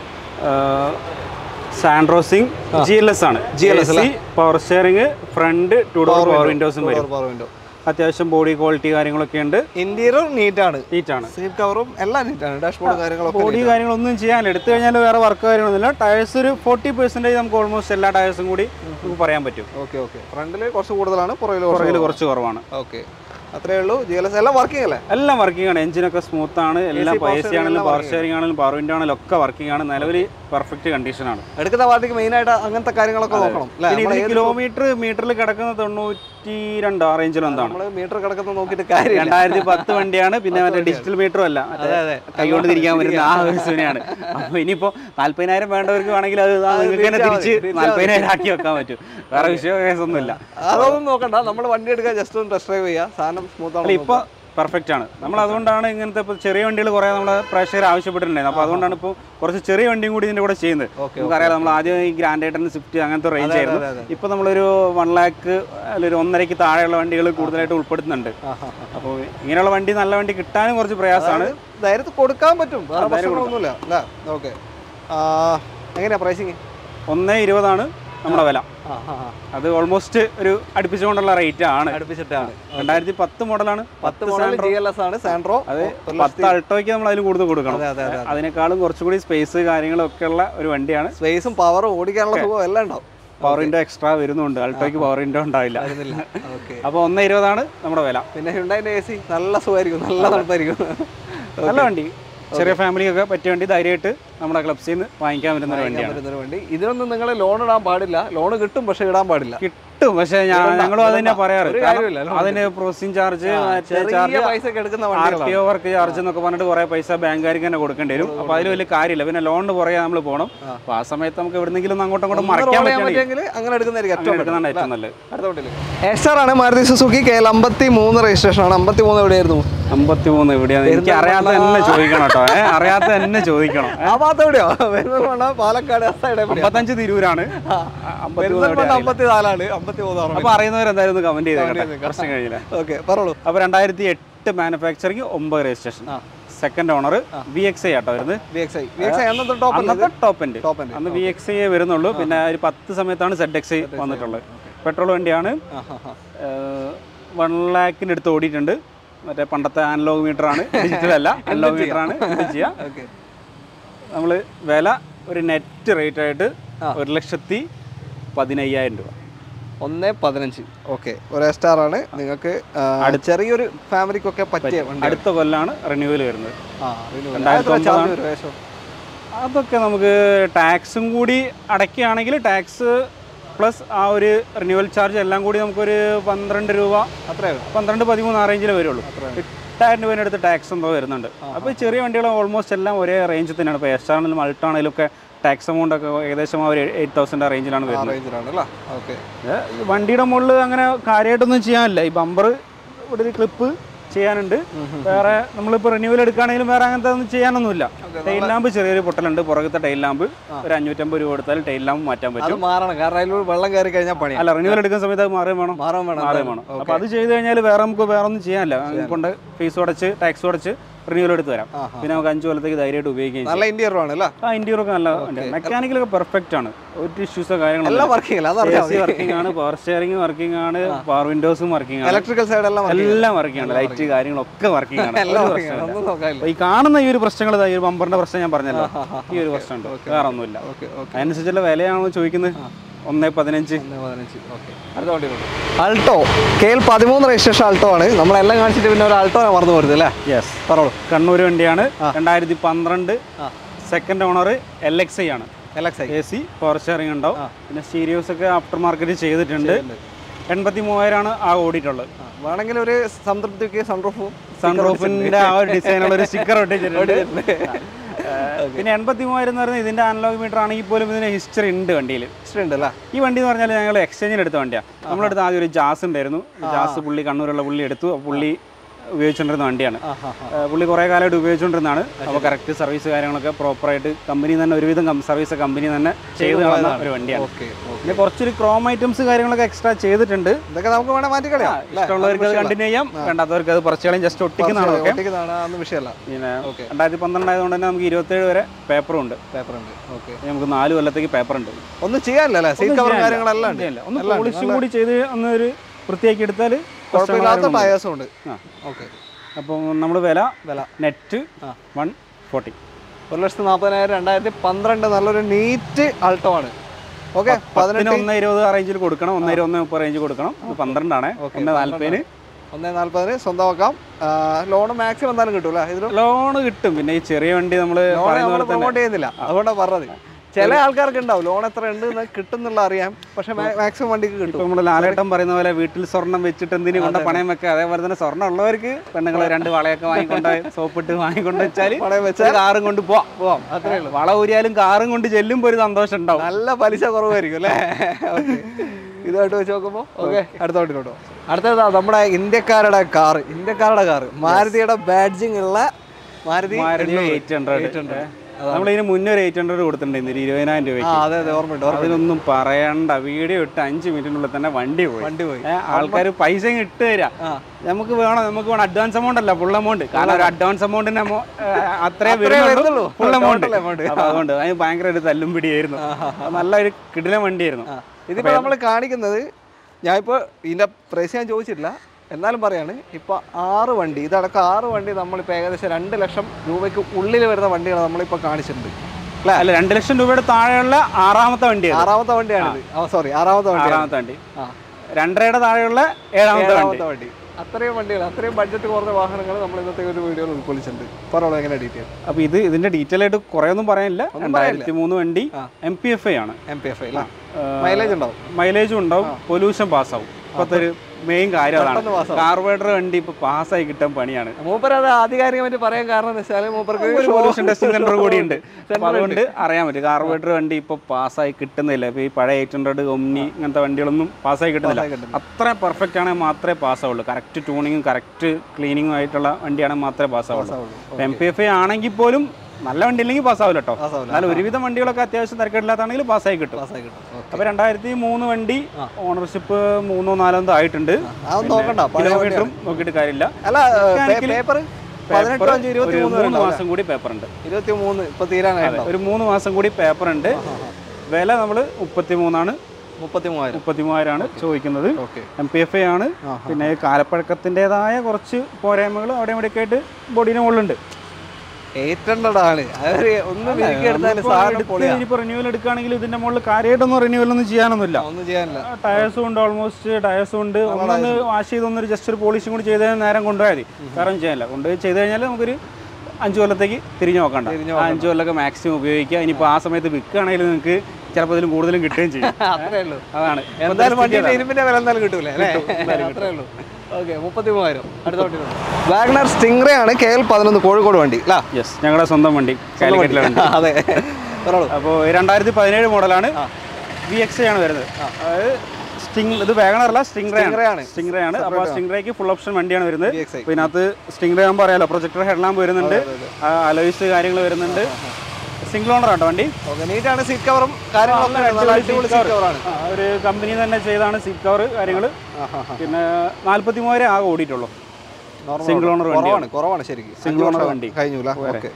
സാൻഡ്രോസിംഗ് ജി എൽ എസ് ആണ് GLS അല്ലേ? Power steering front two door power വിൻഡോസും വരും പവർ വിൻഡോ അത്യാവശ്യം ബോഡി ക്വാളിറ്റി കാര്യങ്ങളൊക്കെ ഉണ്ട് ഇന്റീരിയർ നീറ്റ് ആണ് നീറ്റാണ് സീറ്റ് കവറും എല്ലാം നീറ്റ് ആണ് ഡാഷ്ബോർഡ് കാര്യങ്ങളൊക്കെ ബോഡി കാര്യങ്ങളൊന്നും ചെയ്യാനില്ല എടുത്തു കഴിഞ്ഞാൽ വേറെ വർക്ക് കാര്യങ്ങളൊന്നുമില്ല ടയേഴ്സ് ഒരു ഫോർട്ടി പെർസെൻറ്റേജ് നമുക്ക് ഓൾമോസ്റ്റ് എല്ലാ ടയേഴ്സും കൂടി നമുക്ക് പറയാൻ പറ്റും ഓക്കെ ഓക്കെ ഫ്രണ്ടിൽ കുറച്ച് കൂടുതലാണ് പുറകിൽ പുറകിൽ കുറച്ച് കുറവാണ് ഓക്കെ അത്രേ ഉള്ളൂ ജി എൽ എസ് എല്ലാം വർക്കിംഗ് അല്ലേ എല്ലാം വർക്കിംഗ് ആണ് എഞ്ചിനൊക്കെ സ്മൂത്ത് ആണ് എല്ലാം power എ സി steering ആണെങ്കിലും എല്ലാം പവർ സ്റ്റിയറിംഗ് ആണെങ്കിലും പവർ വിൻഡോ ആണെങ്കിലും ഒക്കെ വർക്കിംഗ് ആണ് നിലവിൽ പെർഫെക്റ്റ് കണ്ടീഷൻ ആണ് എടുക്കുന്ന പാർട്ടിക്ക് മെയിൻ ആയിട്ട് അങ്ങനത്തെ കാര്യങ്ങളൊക്കെ നോക്കണം അല്ലേ പിന്നെ ഇതിന് കിലോമീറ്റർ മീറ്ററിൽ കിടക്കുന്ന തൊണ്ണൂറ്റി രണ്ട് ആ റേഞ്ചിൽ എന്താണ് നമ്മൾ മീറ്റർ കിടക്കുന്ന നോക്കിയിട്ട് കാര്യമില്ല രണ്ടായിരത്തി പത്ത് വണ്ടിയാണ് പിന്നെ മറ്റേ ഡിജിറ്റൽ മീറ്ററും അല്ല മറ്റേ അതെ, അതെ. കൈകൊണ്ട് തിരിക്കാൻ പറ്റുന്ന ആ ഒരു സുനയാണ് അപ്പൊ ഇനിയിപ്പോ നാല്പതിനായിരം വേണ്ടവർക്ക് വേണമെങ്കിൽ അത് ആ നിങ്ങൾക്ക് തന്നെ തിരിച്ചാൽ തിരിച്ച് മതി, തിരിച്ചാൽ നാല്പതിനായിരം ആക്കി വെക്കാൻ പറ്റും വേറെ വിഷയം കേസൊന്നുമില്ല അതൊന്നും നോക്കണ്ട നമ്മൾ വണ്ടി എടുക്കുക ജസ്റ്റ് ഒന്ന് ടെസ്റ്റ് ഡ്രൈവ് ചെയ്യുക സാധനം സ്മൂത്ത് അല്ല ആണ് ഇപ്പൊ പെർഫെക്റ്റ് ആണ് നമ്മൾ അതുകൊണ്ടാണ് ഇങ്ങനത്തെ ഇപ്പൊ ചെറിയ വണ്ടികൾ കുറെ നമ്മളെ പ്രേക്ഷകർ ആവശ്യപ്പെട്ടിട്ടുണ്ടായിരുന്നു അപ്പൊ അതുകൊണ്ടാണ് ഇപ്പോൾ കുറച്ച് ചെറിയ വണ്ടിയും കൂടി ഇതിന്റെ കൂടെ ചെയ്യുന്നത് ഓക്കെ നമുക്കറിയാം നമ്മൾ ആദ്യം ഈ ഗ്രാൻഡ് ഏട്ടൻ സ്വിഫ്റ്റ് അങ്ങനത്തെ റേഞ്ച് ആയിരുന്നു അതെ, അതെ. ഇപ്പൊ നമ്മളൊരു വൺ ലാക്ക് അല്ലെങ്കിൽ ഒരു ഒന്നരയ്ക്ക് താഴെയുള്ള വണ്ടികൾ കൂടുതലായിട്ട് ഉൾപ്പെടുത്തുന്നുണ്ട് അപ്പോൾ ഇങ്ങനെയുള്ള വണ്ടി നല്ല വണ്ടി കിട്ടാനും കുറച്ച് പ്രയാസമാണ് ധൈര്യത്തിൽ കൊടുക്കാൻ പറ്റും വേറെ പ്രശ്നങ്ങളൊന്നുമില്ല അല്ലേ ഓക്കെ എങ്ങനെയാ പ്രൈസിങ് ഒന്നേ ഇരുപതാണ് നമ്മുടെ വില ആ ആ ആ അത് ഓൾമോസ്റ്റ് ഒരു അടുപ്പിച്ചുകൊണ്ടുള്ള റേറ്റ് ആണ് അടുപ്പിച്ചിട്ടാണ് രണ്ടായിരത്തി പത്ത് മോഡലാണ് പത്ത് മോഡൽ ജി എൽ എസ് ആണ് സാൻഡ്രോ അത് പത്ത് അൾട്ടോയ്ക്ക് നമ്മൾ അതിൽ കൂടുതൽ കൊടുക്കണം അതെ അതെ അതെ അതിനേക്കാളും കുറച്ചുകൂടി സ്പേസ് കാര്യങ്ങളും ഒക്കെ ഉള്ള ഒരു വണ്ടിയാണ് സ്പേസും പവറും ഓടിക്കാനുള്ള സുഖം എല്ലാം ഉണ്ടാവും പവർ വിൻഡോ എക്സ്ട്രാ വരുന്നുണ്ട് അൾട്ടോയ്ക്ക് പവർ വിൻഡോ ഉണ്ടാവില്ല വരുന്നില്ല ഓക്കെ അപ്പോൾ ഒന്ന് ഇരുപതാണ് നമ്മുടെ വില പിന്നെ ഹുണ്ടായിന്റെ എ സി നല്ല സുഖമായിരിക്കും നല്ല തണുപ്പായിരിക്കും നല്ല വണ്ടി ചെറിയ ഫാമിലിക്കൊക്കെ പറ്റിയ വണ്ടി ധൈര്യമായിട്ട് നമ്മുടെ ക്ലബ്സിൽ നിന്ന് വാങ്ങിക്കാൻ പറ്റുന്ന ഒരു വണ്ടിയാണ് വരുന്നൊരു വണ്ടി ഇതിനൊന്നും നിങ്ങൾ ലോൺ ഇടാൻ പാടില്ല ലോൺ കിട്ടും പക്ഷെ ഇടാൻ പാടില്ല കിട്ടും പക്ഷേ ഞാൻ ഞങ്ങളും അത് തന്നെ പറയാറ് ഒരു കാരണം കാര്യമില്ല, loan അതിന് പ്രോസസിങ് ചാർജ് ചെറിയ ചാർജ് പൈസ ഒക്കെ എടുക്കുന്ന ആർ വണ്ടികളാണ് ടി ഒ വർക്ക് ചാർജ് എന്നൊക്കെ പറഞ്ഞിട്ട് കുറെ പൈസ ബാങ്കുകാർക്ക് തന്നെ കൊടുക്കേണ്ടി വരും അപ്പൊ അതിൽ വലിയ കാര്യമില്ല പിന്നെ ലോണിന് പുറകെ നമ്മൾ പോകണം അപ്പൊ ആ സമയത്ത് നമുക്ക് എവിടെന്നെങ്കിലും ഒന്ന് അങ്ങോട്ടും അങ്ങോട്ടും മറിക്കാൻ roll ചെയ്യാൻ പറ്റുകയാണെങ്കിൽ പറ്റുമെങ്കിൽ അങ്ങനെ എടുക്കുന്നതായിരിക്കും അങ്ങനെ ഏറ്റവും എടുക്കുന്നതാണ് ഏറ്റവും നല്ലത് അടുത്ത വണ്ടിയിൽ എസ്റ്റാർ ആണ് മാരുതി സുസുക്കി കെ എൽ അമ്പത്തി മൂന്ന് രജിസ്ട്രേഷൻ ആണ് അമ്പത്തി മൂന്ന് എവിടെയായിരുന്നു അമ്പത്തി മൂന്ന് എവിടെയാണ് എനിക്ക് അറിയാത്ത തന്നെ ചോദിക്കണം കേട്ടോ ഏഹ് അറിയാത്ത തന്നെ ചോദിക്കണം ആ ഭാഗത്ത് എവിടെയോ പെരുന്തൽമണ്ണ പാലക്കാട് ആ സൈഡ് എവിടെയാ അമ്പത്തഞ്ച് തിരൂരാണ് അമ്പത്തി മൂന്ന് പെരുന്തൽമണ്ണ അമ്പത്തി നാലാണ് അമ്പത്തി മൂന്നാണ് അപ്പൊ അറിയുന്നവരെന്തായാലും ഒന്ന് കമന്റ് ചെയ്തേക്കട്ടെ പ്രശ്നം കഴിഞ്ഞില്ല ഓക്കെ പറഞ്ഞോളൂ അപ്പൊ രണ്ടായിരത്തി എട്ട് മാനുഫാക്ചറിങ് ഒമ്പത് registration second owner V X I auto വരുന്നത് V X I V X I അന്നത്തെ ടോപ്പ് അന്നത്തെ ടോപ്പ് എൻഡ് ടോപ്പ് ഉണ്ട് അന്ന് വി എക്സ് ഐ വരുന്നുള്ളൂ പിന്നെ ഒരു പത്ത് സമയത്താണ് സെഡ് എക്സ് ഐ വന്നിട്ടുള്ളത് പെട്രോൾ വണ്ടിയാണ് വൺ ലാക്കിന് അടുത്ത് ഓടിയിട്ടുണ്ട് മറ്റേ പണ്ടത്തെ ആനലോഗ് മീറ്റർ ആണ് ഡിജിറ്റൽ അല്ല അനലോഗ് മീറ്റർ ആണ് എന്ത് ചെയ്യാം ഓക്കെ നമ്മൾ വില ഒരു നെറ്റ് റേറ്റ് ആയിട്ട് ഒരു ലക്ഷത്തി പതിനയ്യായിരം രൂപ ഒന്ന് പതിനഞ്ച് ഓക്കെ ഒരു സ്റ്റാർ ആണ് നിങ്ങൾക്ക് ആ, ചെറിയൊരു ഫാമിലിക്കൊക്കെ പറ്റിയ വണ്ടി അടുത്ത കൊല്ലാണ് റിന്യൂവൽ വരുന്നത് ആ renewal. രണ്ടായിരത്തി എത്ര charge ഒമ്പതാണ്. വരും ഏകദേശം? അതൊക്കെ നമുക്ക് ടാക്സും കൂടി അടയ്ക്കുകയാണെങ്കിൽ ടാക്സ് പ്ലസ് ആ ഒരു റിന്യൂവൽ ചാർജ് എല്ലാം കൂടി നമുക്കൊരു പന്ത്രണ്ട് രൂപ അത്രേ വരും പന്ത്രണ്ട് പതിമൂന്ന് ആ റേഞ്ചിൽ വരുള്ളൂ എട്ടായിരം രൂപേൻ്റെ അടുത്ത് ടാക്സ് എന്തോ വരുന്നുണ്ട് അപ്പോൾ ചെറിയ വണ്ടികൾ ഓൾമോസ്റ്റ് എല്ലാം ഒരേ റേഞ്ചിൽ തന്നെയാണ് ഇപ്പോൾ എസ് ആണെങ്കിലും അൾട്ട് ആണെങ്കിലും ഒക്കെ ടാക്സ് എമൗണ്ട് ഒക്കെ ഏകദേശം ആ ഒരു എയ്റ്റ് തൗസൻഡ് ആ റേഞ്ചിലാണ് ആ വരുന്നത് റേഞ്ചിലാണ് അല്ലേ ഓക്കെ ഇത് ഈ വണ്ടിയുടെ മുകളിൽ അങ്ങനെ കാര്യമായിട്ടൊന്നും ചെയ്യാനില്ല ഈ ബമ്പർ ഇവിടെ ഒരു ക്ലിപ്പ് ചെയ്യാനുണ്ട് വേറെ നമ്മളിപ്പോൾ റിന്യൂവൽ എടുക്കുകയാണെങ്കിലും വേറെ അങ്ങനത്തെ ഒന്നും ചെയ്യാനൊന്നുമില്ല ടൈൽ ലാമ്പ് ചെറിയൊരു പൊട്ടലുണ്ട് പുറകത്തെ ടൈൽ ലാമ്പ് ഒരു അഞ്ഞൂറ്റമ്പത് രൂപ കൊടുത്താൽ ടൈൽ ലാമ്പ് മാറ്റാൻ അത് പറ്റും മാറണം കാരണം അതിലൂടെ വെള്ളം കയറി കഴിഞ്ഞാൽ പണിയാണ് അല്ല റിന്യൂവൽ എടുക്കുന്ന സമയത്ത് അത് മാറുകയും വേണം മാറാൻ വേണം മാറുകയും വേണം അപ്പോൾ അത് ചെയ്ത് കഴിഞ്ഞാൽ വേറെ നമുക്ക് വേറെ ഒന്നും ചെയ്യാനില്ല കൊണ്ട് ഫീസ് അടച്ച് ടാക്സ് അടച്ച് റിന്യൂവൽ എടുത്ത് തരാം ആഹാ. പിന്നെ നമുക്ക് അഞ്ച് കൊല്ലത്തേക്ക് ധൈര്യമായിട്ട് ഉപയോഗിക്കുകയും ചെയ്യാം നല്ല ഇന്റീരിയർ ആണ് അല്ലേ ആ ഇന്റീരിയർ ഒക്കെ നല്ല മെക്കാനിക്കലൊക്കെ പെർഫെക്റ്റ് ആണ് ഒരു ഇഷ്യൂസോ കാര്യങ്ങളോ എല്ലാം വർക്കിംഗ് അല്ല എ അതറിയാം സി വർക്കിംഗ് ആണ് പവർ സ്റ്റിയറിംഗ് വർക്കിംഗ് ആണ് പവർ വിൻഡോസും വർക്കിംഗ് ആണ് ഇലക്ട്രിക്കൽ സൈഡ് എല്ലാം working എല്ലാം വർക്കിംഗ് ആണ് ലൈറ്റ് കാര്യങ്ങളൊക്കെ വർക്കിംഗ് ആണ് എല്ലാം ഒരു working ആണ്. പ്രശ്നമില്ല. ഒന്നും നോക്കാനില്ല അപ്പൊ ഈ കാണുന്ന ഈ ഒരു പ്രശ്നങ്ങൾ ഈ ഒരു ബമ്പറിന്റെ പ്രശ്നം ഞാൻ പറഞ്ഞല്ലോ ഈ ഒരു പ്രശ്നമുണ്ട് വേറെ ഒന്നുമില്ല ഓക്കെ ഓക്കെ അതിനനുസരിച്ചുള്ള വിലയാണോ ചോദിക്കുന്നത് ഒന്നേ പതിനഞ്ച് പതിനഞ്ച് ഓക്കെ അടുത്ത വണ്ടി അൾട്ടോ കെ എൽ പതിമൂന്ന് രജിസ്ട്രേഷൻ ആൾട്ടോ ആണ് നമ്മളെല്ലാം കാണിച്ചിട്ട് പിന്നെ ഒരു ആൾട്ടോ മറന്നു പോരുത് അല്ലേ യെസ് പറഞ്ഞോളൂ കണ്ണൂർ വണ്ടിയാണ് രണ്ടായിരത്തി പന്ത്രണ്ട് second owner L X I ആണ് L X I A C power steering ഉണ്ടാവും പിന്നെ സ്റ്റീരിയോസ് ഒക്കെ ആഫ്റ്റർ മാർക്കറ്റ് ചെയ്തിട്ടുണ്ട് എൺപത്തി മൂവായിരമാണ് ആ ഓടിയിട്ടുള്ളത് വേണമെങ്കിൽ ഒരു സംതൃപ്തിക്ക് സൺറൂഫും സൺറൂഫിന്റെ ആ ഒരു ഡിസൈനുള്ള ഒരു സ്റ്റിക്കർ ഒട്ടിച്ചിട്ടുണ്ട് ഏഹ് പിന്നെ എൺപത്തി മൂവായിരം എന്ന് പറയുന്നത് ഇതിന്റെ അനലോഗ് മീറ്റർ ആണെങ്കിൽ പോലും ഇതിന് ഹിസ്റ്ററി ഉണ്ട് വണ്ടിയിൽ ഹിസ്റ്ററി ഉണ്ട് അല്ലേ ഈ വണ്ടി എന്ന് പറഞ്ഞാൽ ഞങ്ങൾ എക്സ്ചേഞ്ചിന് എടുത്ത വണ്ടിയാണ് നമ്മളെടുത്ത് ആദ്യം ഒരു ജാസ് ഉണ്ടായിരുന്നു ഈ ജാസ് പുള്ളി കണ്ണൂരുള്ള പുള്ളി എടുത്തു ആ പുള്ളി ഉപയോഗിച്ചുകൊണ്ടിരുന്ന വണ്ടിയാണ് ആ ഹാ ഹാ ആ, പുള്ളി കുറേ കാലമായിട്ട് ഉപയോഗിച്ചുകൊണ്ടിരുന്നതാണ് അപ്പോൾ കറക്റ്റ് സർവീസ് കാര്യങ്ങളൊക്കെ പ്രോപ്പറായിട്ട് കമ്പനി തന്നെ ഒരുവിധം സർവീസ് കമ്പനി തന്നെ ചെയ്ത് നടന്ന ഒരു വണ്ടിയാണ് ഓക്കെ പിന്നെ കുറച്ചൊരു ക്രോം ഐറ്റംസ് കാര്യങ്ങളൊക്കെ എക്സ്ട്രാ ചെയ്തിട്ടുണ്ട് ഇതൊക്കെ നമുക്ക് വേണേൽ മാറ്റി കളയാം ഇഷ്ടമുള്ളവർക്ക് അത് കണ്ടിന്യൂ ചെയ്യാം വേണ്ടാത്തവർക്ക് അത് കുറച്ച് കളയും ജസ്റ്റ് ഒട്ടിക്കുന്നതാണ് ഓക്കെ ഒട്ടിക്കുന്നതാണ് അതൊന്നും വിഷയമല്ല പിന്നെ ഓക്കെ രണ്ടായിരത്തി പന്ത്രണ്ടായതുകൊണ്ട് തന്നെ നമുക്ക് ഇരുപത്തേഴ് വരെ പേപ്പറും ഉണ്ട് പേപ്പർ ഉണ്ട് ഓക്കെ ഇനി നമുക്ക് നാല് കൊല്ലത്തേക്ക് പേപ്പർ ഉണ്ട് ഒന്നും ചെയ്യാനില്ല അല്ലേ സീറ്റ് കവറും കാര്യങ്ങളെല്ലാം ഉണ്ട് ഇല്ല, ഒന്ന് പോളിഷും കൂടി ചെയ്ത് ഒന്ന് ഒരു വൃത്തിയാക്കി എടുത്താൽ കുഴപ്പമില്ലാത്ത ടയേഴ്സും ഉണ്ട് ആ. ഓക്കെ അപ്പം നമ്മൾ വില വില നെറ്റ് ആ. വൺ ഫോർട്ടി ഒരു ലക്ഷത്തി നാൽപ്പതിനായിരം രണ്ടായിരത്തി പന്ത്രണ്ട് നല്ലൊരു നീറ്റ് ആൾട്ടോ ആണ് ഓക്കെ പതിനെട്ട് പതിനെട്ട് ഒന്ന് ഇരുപത് ആ റേഞ്ചിൽ കൊടുക്കണം ഒന്ന് ഇരുപത് ഒന്ന് മുപ്പത് റേഞ്ച് കൊടുക്കണം ഇത് പന്ത്രണ്ടാണ് ഓക്കെ, ഒന്ന് നാല്പതിന് ഒന്നേ നാൽപ്പതിന് സ്വന്തമാക്കാം ലോൺ മാക്സിമം എന്തായാലും കിട്ടൂല ഇതിൽ ലോൺ കിട്ടും പിന്നെ ഈ ചെറിയ വണ്ടി നമ്മൾ ലോൺ പറയുന്ന നമ്മൾ പോലെ തന്നെ പ്രൊമോട്ട് ചെയ്യുന്നില്ല അതുകൊണ്ടാണ് പറഞ്ഞത് ചില ആൾക്കാർക്ക് ഉണ്ടാവും ലോൺ എത്ര ഉണ്ട് എന്ന് കിട്ടുന്നുള്ള അറിയാം പക്ഷെ മാക്സിമം വണ്ടിക്ക് കിട്ടും ഇപ്പൊ നമ്മൾ ലാലേട്ടൻ പറയുന്ന പോലെ വീട്ടിൽ സ്വർണം വെച്ചിട്ട് എന്തിനു കൊണ്ട് പണയം വെക്കുക അതേപോലെ തന്നെ സ്വർണ്ണം ഉള്ളവർക്ക് പെണ്ണുങ്ങൾ രണ്ട് വളയൊക്കെ വാങ്ങിക്കൊണ്ട് സോപ്പിട്ട് വാങ്ങിക്കൊണ്ട് വെച്ചാൽ പണയം വെച്ചാൽ കാറും കൊണ്ട് പോവാം പോവാം അത്രേ ഉള്ളൂ വള ഊരിയാലും കാറും കൊണ്ട് ചെല്ലുമ്പോൾ ഒരു സന്തോഷം ഉണ്ടാവും നല്ല പലിശ കുറവായിരിക്കും അല്ലേ Okay. ഇതുമായിട്ട് വെച്ച് നോക്കുമ്പോൾ ഓക്കെ അടുത്ത വണ്ടിയിലോട്ടോ അടുത്തതാ നമ്മുടെ ഇന്ത്യക്കാരുടെ കാറ് ഇന്ത്യക്കാരുടെ കാറ് മാരുതിയുടെ ബാഡ്ജിങ് ഉള്ള മാരുതി മാരുതി എയ്റ്റ് ഹൺഡ്രഡ് നമ്മൾ ഇതിന് മുന്നേ ഒരു എയ്റ്റ് ഹൺഡ്രഡ് കൊടുത്തിട്ടുണ്ട് ഇതിന് ഇരുപതിനായിരം ആ രൂപയ്ക്ക് അതെ അതെ ഓർമ്മയുണ്ട് ഓർമ്മ അതിനൊന്നും പറയണ്ട വീഡിയോ ഇട്ട് അഞ്ച് മിനിറ്റിനുള്ളിൽ തന്നെ വണ്ടി പോയി വണ്ടി പോയി ആൾക്കാർ പൈസ ഇട്ട് തരാം ആ നമുക്ക് വേണം നമുക്ക് വേണം അഡ്വാൻസ് എമൗണ്ട് അല്ല ഫുൾ എമൗണ്ട് കാരണം ഒരു അഡ്വാൻസ് എമൗണ്ടിന് അത്രേ വരുന്നുള്ളൂ. വരുന്നുള്ളൂ ഫുൾ എമൗണ്ട് Total amount. അപ്പൊ അതുകൊണ്ട് അതിന് ഭയങ്കര ഒരു തല്ലും പിടിയായിരുന്നു അത് നല്ലൊരു കിടിലം വണ്ടിയായിരുന്നു ആ. ഇതിപ്പോ നമ്മൾ കാണിക്കുന്നത് ഞാനിപ്പോ ഇതിന്റെ പ്രൈസ് ഞാൻ ചോദിച്ചിട്ടില്ല എന്നാലും പറയാണ് ഇപ്പൊ ആറ് വണ്ടി ഇതടക്കം ആറ് വണ്ടി നമ്മളിപ്പോ ഏകദേശം രണ്ട് ലക്ഷം രൂപയ്ക്ക് ഉള്ളിൽ വരുന്ന വണ്ടികൾ നമ്മളിപ്പോ കാണിച്ചിട്ടുണ്ട് അല്ലേ അല്ല രണ്ട് ലക്ഷം രൂപയുടെ താഴെയുള്ള ആറാമത്തെ വണ്ടിയാണ് ആറാമത്തെ വണ്ടിയാണിത് ആ സോറി ആറാമത്തെ വണ്ടി ആറാമത്തെ വണ്ടി ആ രണ്ടരയുടെ താഴെയുള്ള ഏഴാമത്തെ വണ്ടി ഏഴാമത്തെ വണ്ടി അത്രയും വണ്ടികൾ അത്രയും ബഡ്ജറ്റ് കുറഞ്ഞ വാഹനങ്ങൾ നമ്മൾ ഇന്നത്തെ ഒരു വീഡിയോയിൽ ഉൾക്കൊള്ളിച്ചിട്ടുണ്ട് പറഞ്ഞോളൂ എങ്ങനെ ഡീറ്റെയിൽ അപ്പൊ ഇത് ഇതിന്റെ ഡീറ്റെയിൽ ആയിട്ട് കുറേ ഒന്നും പറയാനില്ല രണ്ടായിരത്തി മൂന്ന് വണ്ടി ആ. എം പി എഫ് ഐ ആണ് M P F I mileage ഉണ്ടാവും മൈലേജും ഉണ്ടാവും പൊല്യൂഷൻ പാസ്സാവും ഇപ്പോഴത്തെ ഒരു മെയിൻ കാര്യം അതാണ് പെട്ടെന്ന് pass ആവും. കാർബറേറ്റർ വണ്ടി ഇപ്പൊ പാസ്സായി കിട്ടാൻ പണിയാണ് മൂപ്പർ അത് ആധികാരികമായിട്ട് പറയാൻ കാരണം എന്ന് വെച്ചാൽ മൂപ്പർക്ക് ഒരു പൊല്യൂഷൻ ടെസ്റ്റിംഗ് സെന്റർ കൂടി ഉണ്ട് Center അപ്പൊ അതുകൊണ്ട് അറിയാൻ പറ്റും കാർബറേറ്റർ വണ്ടി ഇപ്പൊ പാസ്സായി കിട്ടുന്നില്ല ഇപ്പൊ ഈ പഴയ എയ്റ്റ് ഹൺഡ്രഡ് ഒമ്നി ഇങ്ങനത്തെ വണ്ടികളൊന്നും പാസ്സായി കിട്ടുന്നില്ല പാസ്സായി കിട്ടുന്നില്ല. അത്ര പെർഫെക്റ്റ് ആണെങ്കിൽ മാത്രമേ പാസ്സാവുള്ളൂ കറക്റ്റ് ട്യൂണിങ്ങും കറക്റ്റ് ക്ലീനിങ്ങും ആയിട്ടുള്ള വണ്ടിയാണെങ്കിൽ മാത്രമേ പാസ്സാവുള്ളൂ എം പി എഫ് ഐ ആണെങ്കിൽ പോലും നല്ല വണ്ടി ഇല്ലെങ്കിൽ പാസ്സാവില്ല കേട്ടോ പാസ്സാവില്ല. എന്നാൽ ഒരുവിധം വണ്ടികളൊക്കെ അത്യാവശ്യം തിരക്കില്ലാത്താണെങ്കിൽ പാസ്സായി കിട്ടും പാസ്സായി കിട്ടും ഓക്കെ അപ്പൊ രണ്ടായിരത്തി മൂന്ന് വണ്ടി ഓണർഷിപ്പ് മൂന്നോ നാലോ എന്തോ ആയിട്ടുണ്ട് അതൊന്നും നോക്കണ്ട പഴയ കിലോമീറ്ററും നോക്കിയിട്ട് കാര്യമില്ല അല്ല Mechanical- പേപ്പർ പതിനെട്ട് അഞ്ച് ഇരുപത്തി ഒരു മൂന്ന് മൂന്ന് മാസം കൂടി പേപ്പർ ഉണ്ട് ഇരുപത്തി മൂന്ന് ഇപ്പൊ തീരാനായിട്ടുണ്ടോ ഒരു മൂന്ന് മാസം കൂടി പേപ്പർ ഉണ്ട് വില നമ്മൾ മുപ്പത്തി മൂന്നാണ് മുപ്പത്തി മൂവായിരം മുപ്പത്തി മൂവായിരമാണ് ചോദിക്കുന്നത് okay M P F I ആണ് പിന്നെ കാലപ്പഴക്കത്തിൻ്റെതായ കുറച്ച് പോരായ്മകൾ അവിടെ ഇവിടെയൊക്കെ ആയിട്ട് ബോഡീന് മുകളിലുണ്ട് എയ്റ്റ് ഹൺഡ്രഡ് ആണ് അവര് ഒന്ന് വിരിക്കി എടുത്താൽ സാധനം പൊളിയാ ഇനിയിപ്പോൾ റിന്യൂവൽ എടുക്കുകയാണെങ്കിൽ ഇതിന്റെ മുകളിൽ കാര്യമായിട്ടൊന്നും റിന്യൂവൽ ഒന്നും ചെയ്യാനൊന്നുമില്ല ഒന്നും ചെയ്യാനില്ല ടയേഴ്സും ഉണ്ട് ഓൾമോസ്റ്റ് ടയേഴ്സും ഉണ്ട് ഒന്നൊന്ന് വാഷ് ചെയ്തൊന്നൊരു ജസ്റ്റ് ഒരു പോളിഷും കൂടി ചെയ്ത് നേരം കൊണ്ടുപോയാൽ മതി വേറെ ഒന്നും ചെയ്യാനില്ല കൊണ്ടുപോയി ചെയ്ത് കഴിഞ്ഞാൽ നമുക്കൊരു അഞ്ച് കൊല്ലത്തേക്ക് തിരിഞ്ഞു നോക്കണ്ട ആ അഞ്ച് കൊല്ലമൊക്കെ മാക്സിമം ഉപയോഗിക്കുക ഇനിയിപ്പോൾ ആ സമയത്ത് വിൽക്കുകയാണെങ്കിൽ നിങ്ങൾക്ക് ചിലപ്പോൾ ഇതിലും കൂടുതലും കിട്ടുകയും ചെയ്യും അത്രേ ഉള്ളൂ അതാണ് എന്തായാലും വണ്ടിയുടെ ഇരുമ്പിന്റെ വില എന്തായാലും കിട്ടൂലേ അല്ലേ അത്രേ ഉള്ളൂ ഓക്കെ മുപ്പത്തി മൂവായിരം അടുത്ത വണ്ടി വാഗ്നർ സ്റ്റിംഗ്റേ ആണ് കെ എൽ പതിനൊന്ന് കോഴിക്കോട് വണ്ടി അല്ല യെസ് ഞങ്ങളുടെ സ്വന്തം വണ്ടി കാലിക്കറ്റിലെ വണ്ടി അതെ പറഞ്ഞോളൂ അപ്പോൾ രണ്ടായിരത്തി പതിനേഴ് മോഡലാണ് വി എക്സ് ആണ് വരുന്നത് അതായത് സ്റ്റിംഗ് ഇത് വാഗണറല്ല സ്റ്റിംഗ്റേ Stingray ആണ്. ആണ് സ്റ്റിംഗ്റേ ആണ് അപ്പോൾ സ്റ്റിംഗ്റേക്ക് ഫുൾ ഓപ്ഷൻ വണ്ടിയാണ് വരുന്നത് VXI. അപ്പോൾ ഇതിനകത്ത് സ്റ്റിംഗ്റേ ആകുമ്പോൾ അറിയാലോ പ്രൊജക്ടർ ഹെഡ്ലാമ്പ് വരുന്നുണ്ട് അലോയ്സ് കാര്യങ്ങൾ വരുന്നുണ്ട് സിംഗിൾ ഓണർ ആട്ടോ വണ്ടി ഓക്കെ നീറ്റാണ് സീറ്റ് കവറും കാര്യങ്ങളൊക്കെ ഉണ്ട്. നല്ല അടിപൊളി സീറ്റ് കവറാണ് ആ, ഒരു കമ്പനി തന്നെ ചെയ്താണ് സീറ്റ് കവർ കാര്യങ്ങൾ പിന്നെ നാല്പത്തി മൂവായിരം ആകെ ഓടിയിട്ടുള്ളൂ Single owner കുറവാണ് കുറവാണ് ശരിക്കും Single അഞ്ച് owner വർഷം വണ്ടി. കഴിഞ്ഞൂല ഓക്കെ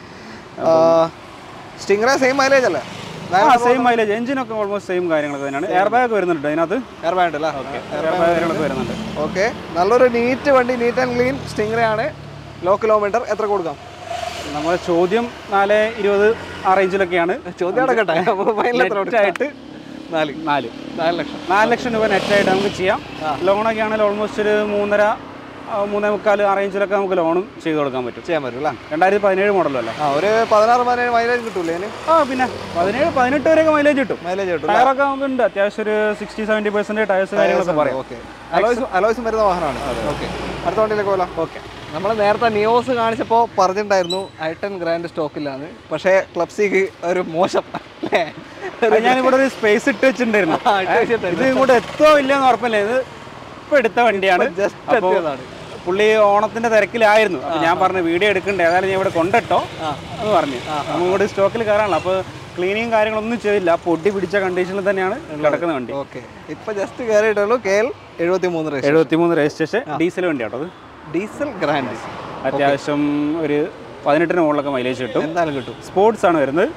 സ്റ്റിംഗ്റേ സെയിം മൈലേജ് അല്ലേ ആ സെയിം മൈലേജ് എഞ്ചിനൊക്കെ ഓൾമോസ്റ്റ് സെയിം കാര്യങ്ങളൊക്കെ തന്നെയാണ് എയർ ബാഗ് വരുന്നുണ്ട് അതിനകത്ത് എയർ ബാൻഡ് അല്ലേ എയർ ബാഗ് കാര്യങ്ങളൊക്കെ വരുന്നുണ്ട് ഓക്കെ നല്ലൊരു നീറ്റ് വണ്ടി നീറ്റ് ആൻഡ് ക്ലീൻ സ്റ്റിംഗ്റേ ആണ് ലോ കിലോമീറ്റർ എത്ര കൊടുക്കാം നമ്മുടെ ചോദ്യം നാല് ഇരുപത് ആ റേഞ്ചിലൊക്കെയാണ് ചോദ്യം അടക്കട്ടെ ഫൈനൽ എത്ര കൊടുക്കാം? നെറ്റായിട്ട് നാല് നാല് നാല് ലക്ഷം നാല് ലക്ഷം രൂപ നെറ്റായിട്ട് നമുക്ക് ചെയ്യാം ലോണൊക്കെ ആണെങ്കിൽ ഓൾമോസ്റ്റ് ഒരു മൂന്നര ആ, മൂന്നേ മുക്കാൽ ആ റേഞ്ചിലൊക്കെ നമുക്ക് ലോണും ചെയ്ത് കൊടുക്കാൻ പറ്റും ചെയ്യാൻ പറ്റും അല്ലേ രണ്ടായിരത്തി പതിനേഴ് മോഡലല്ലേ ആ ഒരു പതിനാറ് പതിനേഴ് മൈലേജ് കിട്ടൂലേ അതിന് ആ പിന്നെ പതിനേഴ് പതിനെട്ട് വരെയൊക്കെ മൈലേജ് കിട്ടും മൈലേജ് കിട്ടും ടയറൊക്കെ നമുക്കുണ്ട് അത്യാവശ്യം ഒരു സിക്സ്റ്റി സെവൻറ്റി പെർസെൻറ്റ് ടയർസ് കാര്യങ്ങളൊക്കെ പറയാം ഓക്കെ അലോയ്സും അലോയ്സും വരുന്ന വാഹനമാണ് ഓക്കെ അടുത്ത വണ്ടിയിലേക്ക് പോലാം ഓക്കെ നമ്മൾ നേരത്തെ നിയോസ് കാണിച്ചപ്പോൾ പറഞ്ഞിട്ടുണ്ടായിരുന്നു ഐട്ടൺ ഗ്രാൻഡ് സ്റ്റോക്കിലാണ് പക്ഷേ ക്ലബ്സിക്ക് ഒരു മോശം അല്ലേ അത് ഞാനിവിടെ ഒരു സ്പേസ് ഇട്ട് വെച്ചിട്ടുണ്ടായിരുന്നു ആ, ഇട്ട് വെച്ചിട്ടുണ്ട്. ഇത് ഇങ്ങോട്ട് എത്തോ ഇല്ലെന്ന് ഉറപ്പല്ലേ ഇത് ഇപ്പൊ എടുത്ത വണ്ടിയാണ് ജസ്റ്റ് അപ്പോ എത്തിയതാണ് പുള്ളി ഓണത്തിന്റെ തിരക്കിലായിരുന്നു അപ്പൊ ഞാൻ പറഞ്ഞു വീഡിയോ എടുക്കണ്ടേ ഏതായാലും ഞാൻ ഇവിടെ കൊണ്ടിട്ടോ എന്ന് പറഞ്ഞു നമ്മൾ ഇവിടെ സ്റ്റോക്കിൽ കയറാണല്ലോ അപ്പൊ ക്ലീനിങ് കാര്യങ്ങളൊന്നും ചെയ്തില്ല പൊടി പിടിച്ച കണ്ടീഷനിൽ തന്നെയാണ് കിടക്കുന്ന വണ്ടി ഓക്കെ ഇപ്പൊ ജസ്റ്റ് കയറിയിട്ടുള്ളൂ കെ എൽ എഴുപത്തി മൂന്ന് രജിസ്ട്രേഷൻ എഴുപത്തിമൂന്ന് രജിസ്ട്രേഷൻ ഡീസൽ വണ്ടി കേട്ടോ അത് ഡീസൽ ഗ്രാൻഡ് അത്യാവശ്യം ഒരു പതിനെട്ടിന് മുകളിലൊക്കെ മൈലേജ് കിട്ടും എന്തായാലും കിട്ടും സ്പോർട്സ് ആണ് വരുന്നത്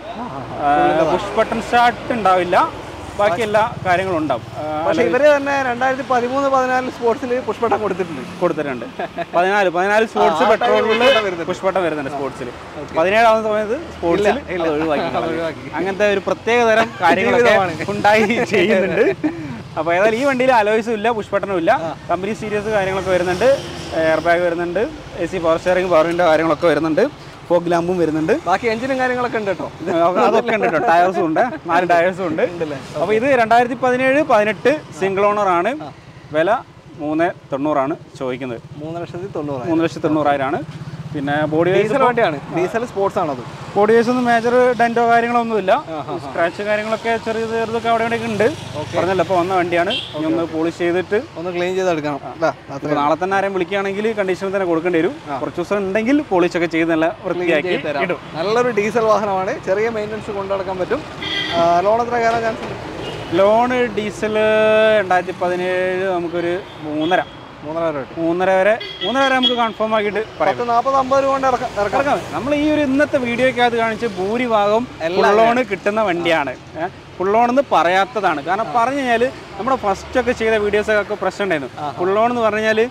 പുഷ് ബട്ടൺ സ്റ്റാർട്ട് ഉണ്ടാവില്ല ബാക്കി എല്ലാ കാര്യങ്ങളും ഉണ്ടാവും ആ, പക്ഷെ ഇവര് തന്നെ രണ്ടായിരത്തി പതിമൂന്ന് പതിനാല് സ്പോർട്സിൽ പുഷ്പട്ടം കൊടുത്തിട്ടുണ്ട് കൊടുത്തിട്ടുണ്ട് പതിനാല് പതിനാല് സ്പോർട്സ് പെട്രോളിൽ പുഷ്പട്ടം വരുന്നുണ്ട് സ്പോർട്സിൽ പതിനേഴാമത്തെ സമയത്ത് സ്പോർട്സിൽ അത് ഒഴിവാക്കി കളഞ്ഞു. അങ്ങനത്തെ ഒരു പ്രത്യേക തരം കാര്യങ്ങളൊക്കെ ഉണ്ടായി ചെയ്യുന്നുണ്ട് അപ്പോൾ ഏതായാലും ഈ വണ്ടിയിൽ അലോയ്സും ഇല്ല പുഷ്പട്ടനും ഇല്ല കമ്പനി സീരിയസ് കാര്യങ്ങളൊക്കെ വരുന്നുണ്ട് എയർ ബാഗ് വരുന്നുണ്ട് എ സി പവർ ഷെയറിംഗ് പവറിൻ്റെ കാര്യങ്ങളൊക്കെ വരുന്നുണ്ട് ഫോഗ് ലാമ്പും വരുന്നുണ്ട് ബാക്കി എഞ്ചിനും കാര്യങ്ങളൊക്കെ ഉണ്ട് കേട്ടോ അതൊക്കെ- അതൊക്കെ ഉണ്ട് കേട്ടോ ടയേഴ്സും ഉണ്ട് നാല് ടയേഴ്സും ഉണ്ട് അപ്പോൾ ഇത് രണ്ടായിരത്തി പതിനേഴ് പതിനെട്ട് സിംഗിൾ ഓണർ ആണ് വില മൂന്ന് തൊണ്ണൂറാണ് ചോദിക്കുന്നത് മൂന്ന് ലക്ഷത്തി തൊണ്ണൂറ് മൂന്ന് ലക്ഷത്തി തൊണ്ണൂറായിരമാണ് പിന്നെ ബോഡി വൈസ് ഡീസൽ വണ്ടിയാണ് ഡീസൽ സ്പോർട്സ് ആണത് ബോഡി വൈസ് ഒന്നും മേജർ ഡെന്റോ കാര്യങ്ങളൊന്നുമില്ല സ്ക്രാച്ച് കാര്യങ്ങളൊക്കെ ചെറിയ ചെറുതൊക്കെ അവിടെ ഇവിടെയൊക്കെ ഉണ്ട് പറഞ്ഞല്ലോ അപ്പോൾ വന്ന വണ്ടിയാണ് ഇനി ഒന്ന് പോളിഷ് ചെയ്തിട്ട് ഒന്ന് ക്ലീൻ ചെയ്തെടുക്കണം ഇതാ, അത്രേ ഇപ്പോൾ നാളെ തന്നെ ആരെയും വിളിക്കുകയാണെങ്കിൽ കണ്ടീഷനിൽ തന്നെ കൊടുക്കേണ്ടി വരും കുറച്ച് ദിവസം ഉണ്ടെങ്കിൽ പോളിഷ് ഒക്കെ ചെയ്ത് നല്ല വൃത്തിയാക്കി തരാം. ഇടും നല്ലൊരു ഡീസൽ വാഹനമാണ് ചെറിയ മെയിൻ്റനൻസ് കൊണ്ടു നടക്കാൻ പറ്റും ലോൺ എത്ര കയറാൻ ചാൻസ് ഉണ്ട് ലോണ് ഡീസൽ രണ്ടായിരത്തി പതിനേഴ് നമുക്കൊരു മൂന്നര മൂന്നര രൂപ കിട്ടും മൂന്നര വരെ മൂന്നര വരെ നമുക്ക് കൺഫേം ആക്കിയിട്ട് പറയാം പത്ത് നാൽപ്പത് അമ്പത് രൂപ കൊണ്ട് ഇറക്കാം ഇറക്കാം ഇറക്കാം നമ്മൾ ഈ ഒരു ഇന്നത്തെ വീഡിയോയ്ക്കകത്ത് കാണിച്ച ഭൂരിഭാഗം ഫുള്ളോണ് കിട്ടുന്ന വണ്ടിയാണ് ഫുള്ളോൺ എന്ന് പറയാത്തതാണ് കാരണം പറഞ്ഞു കഴിഞ്ഞാൽ നമ്മുടെ ഫസ്റ്റ് ഒക്കെ ചെയ്ത വീഡിയോസൊക്കെ പ്രശ്നം ഉണ്ടായിരുന്നു ഫുള്ളോൺ എന്ന് പറഞ്ഞു കഴിഞ്ഞാൽ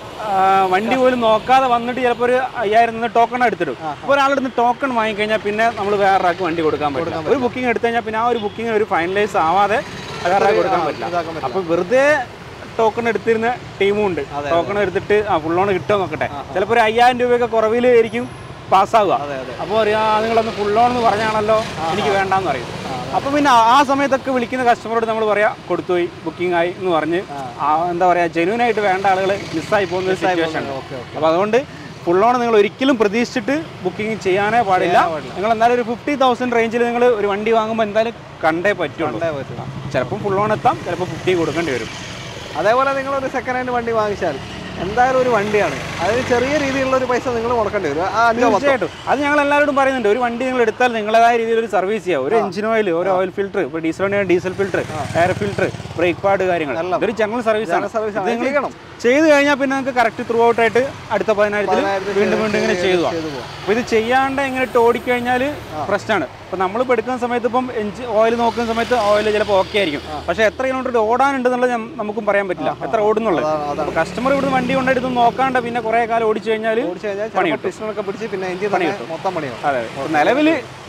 വണ്ടി പോലും നോക്കാതെ വന്നിട്ട് ചിലപ്പോൾ ഒരു അയ്യായിരം നിന്ന് ടോക്കൺ എടുത്തിടും അപ്പോൾ ഒരാളുടെ നിന്ന് ടോക്കൺ വാങ്ങിക്കഴിഞ്ഞാൽ പിന്നെ നമ്മൾ വേറൊരാൾക്ക് വണ്ടി കൊടുക്കാൻ പറ്റില്ല ഒരു ബുക്കിംഗ് എടുത്തു കഴിഞ്ഞാൽ പിന്നെ ആ ഒരു ബുക്കിംഗ് ഒരു ഫൈനലൈസ് ആവാതെ വേറൊരാൾക്ക് കൊടുക്കാൻ പറ്റില്ല ഇതാക്കാൻ പറ്റില്ല അപ്പോൾ വെറുതെ ടോക്കൺ എടുത്തിരുന്ന ടീമും ഉണ്ട് ടോക്കൺ എടുത്തിട്ട് ആ ഫുള്ളോൺ കിട്ടുമോ നോക്കട്ടെ ചിലപ്പോൾ ഒരു അയ്യായിരം രൂപയൊക്കെ കുറവിലായിരിക്കും പാസ്സാവുക അതെ അതെ അപ്പോൾ അറിയാം "ആ, നിങ്ങളൊന്ന് ഫുള്ളോൺ എന്ന് പറഞ്ഞാണല്ലോ എനിക്ക് വേണ്ടാന്ന് പറയും അപ്പോൾ പിന്നെ ആ- ആ സമയത്തൊക്കെ വിളിക്കുന്ന കസ്റ്റമറോട് നമ്മൾ പറയാ കൊടുത്തുപോയി ബുക്കിംഗ് ആയി എന്ന് പറഞ്ഞ് ആ, എന്താ പറയുക ജെന്യൂൻ ആയിട്ട് വേണ്ട ആളുകൾ മിസ്സായി പോകുന്ന ഒരു സിറ്റുവേഷൻ ഉണ്ട് ഓക്കെ ഓക്കെ അപ്പോൾ അതുകൊണ്ട് ഫുള്ളോൺ നിങ്ങൾ ഒരിക്കലും പ്രതീക്ഷിച്ചിട്ട് ബുക്കിംഗ് ചെയ്യാനേ പാടില്ല നിങ്ങൾ എന്തായാലും ഒരു ഫിഫ്റ്റി തൗസൻഡ് റേഞ്ചിൽ നിങ്ങൾ ഒരു വണ്ടി വാങ്ങുമ്പോൾ എന്തായാലും കണ്ടേ പറ്റുള്ളൂ കണ്ടേ പറ്റും ചിലപ്പോൾ ഫുള്ളോൺ എത്താം ചിലപ്പോൾ ഫിഫ്റ്റി കൊടുക്കേണ്ടി വരും അതേപോലെ നിങ്ങളൊരു സെക്കൻഡ് ഹാൻഡ് വണ്ടി വാങ്ങിച്ചാൽ എന്തായാലും ഒരു വണ്ടിയാണ് അതിന് ചെറിയ രീതിയിലുള്ള ഒരു പൈസ നിങ്ങൾ മുടക്കേണ്ടി വരും ആ അഞ്ചോ പത്തോ തീർച്ചയായിട്ടും അത് ഞങ്ങൾ എല്ലാവരോടും പറയുന്നുണ്ട് ഒരു വണ്ടി നിങ്ങൾ എടുത്താൽ നിങ്ങളേതായ രീതിയിൽ ഒരു സർവീസ് ചെയ്യുക ഒരു എഞ്ചിൻ ഓയിൽ ഒരു ഓയിൽ ഫിൽറ്റർ ഇപ്പോൾ ഡീസൽ വണ്ടിയാണ് diesel filter air filter brake pad കാര്യങ്ങൾ ഇതൊരു ജനറൽ സർവീസ് ആണ് സർവീസ് ഇത് നിങ്ങൾ ചെയ്യണം ചെയ്ത് കഴിഞ്ഞാൽ പിന്നെ നിങ്ങൾക്ക് കറക്റ്റ് ത്രൂ ഔട്ട് ആയിട്ട് അടുത്ത പതിനായിരത്തിൽ പതിനായിരത്തിൽ വീണ്ടും വീണ്ടും ഇങ്ങനെ ചെയ്തു പോകാം ചെയ്തു പോകാം അപ്പോൾ ഇത് ചെയ്യാണ്ട് എങ്ങനെ ഇട്ട് ഓടിക്കഴിഞ്ഞാൽ പ്രശ്നമാണ് ഇപ്പോൾ നമ്മളിപ്പോൾ എടുക്കുന്ന സമയത്ത് ഇപ്പം എഞ്ചിൻ ഓയിൽ നോക്കുന്ന സമയത്ത് ഓയിൽ ചിലപ്പോൾ ഓക്കെ ആയിരിക്കും പക്ഷേ എത്ര കിലോമീറ്റർ ഓടാനുണ്ട് എന്നുള്ളത് ഞം- നമുക്കും പറയാൻ പറ്റില്ല എത്ര ഓടുന്നുള്ളത് അപ്പോൾ കസ്റ്റമർ ഇവിടുന്ന് വണ്ടി കൊണ്ടായിട്ട് ഇത് നോക്കാണ്ട് പിന്നെ കുറേ കാലം ഓടിച്ചു കഴിഞ്ഞാൽ ഓടിച്ചു കഴിഞ്ഞാൽ പണി ചിലപ്പോൾ പിസ്റ്റണൊക്കെ പിടിച്ച് പിന്നെ എഞ്ചിൻ തന്നെ മൊത്തം പണിയാവും അതെ നിലവിൽ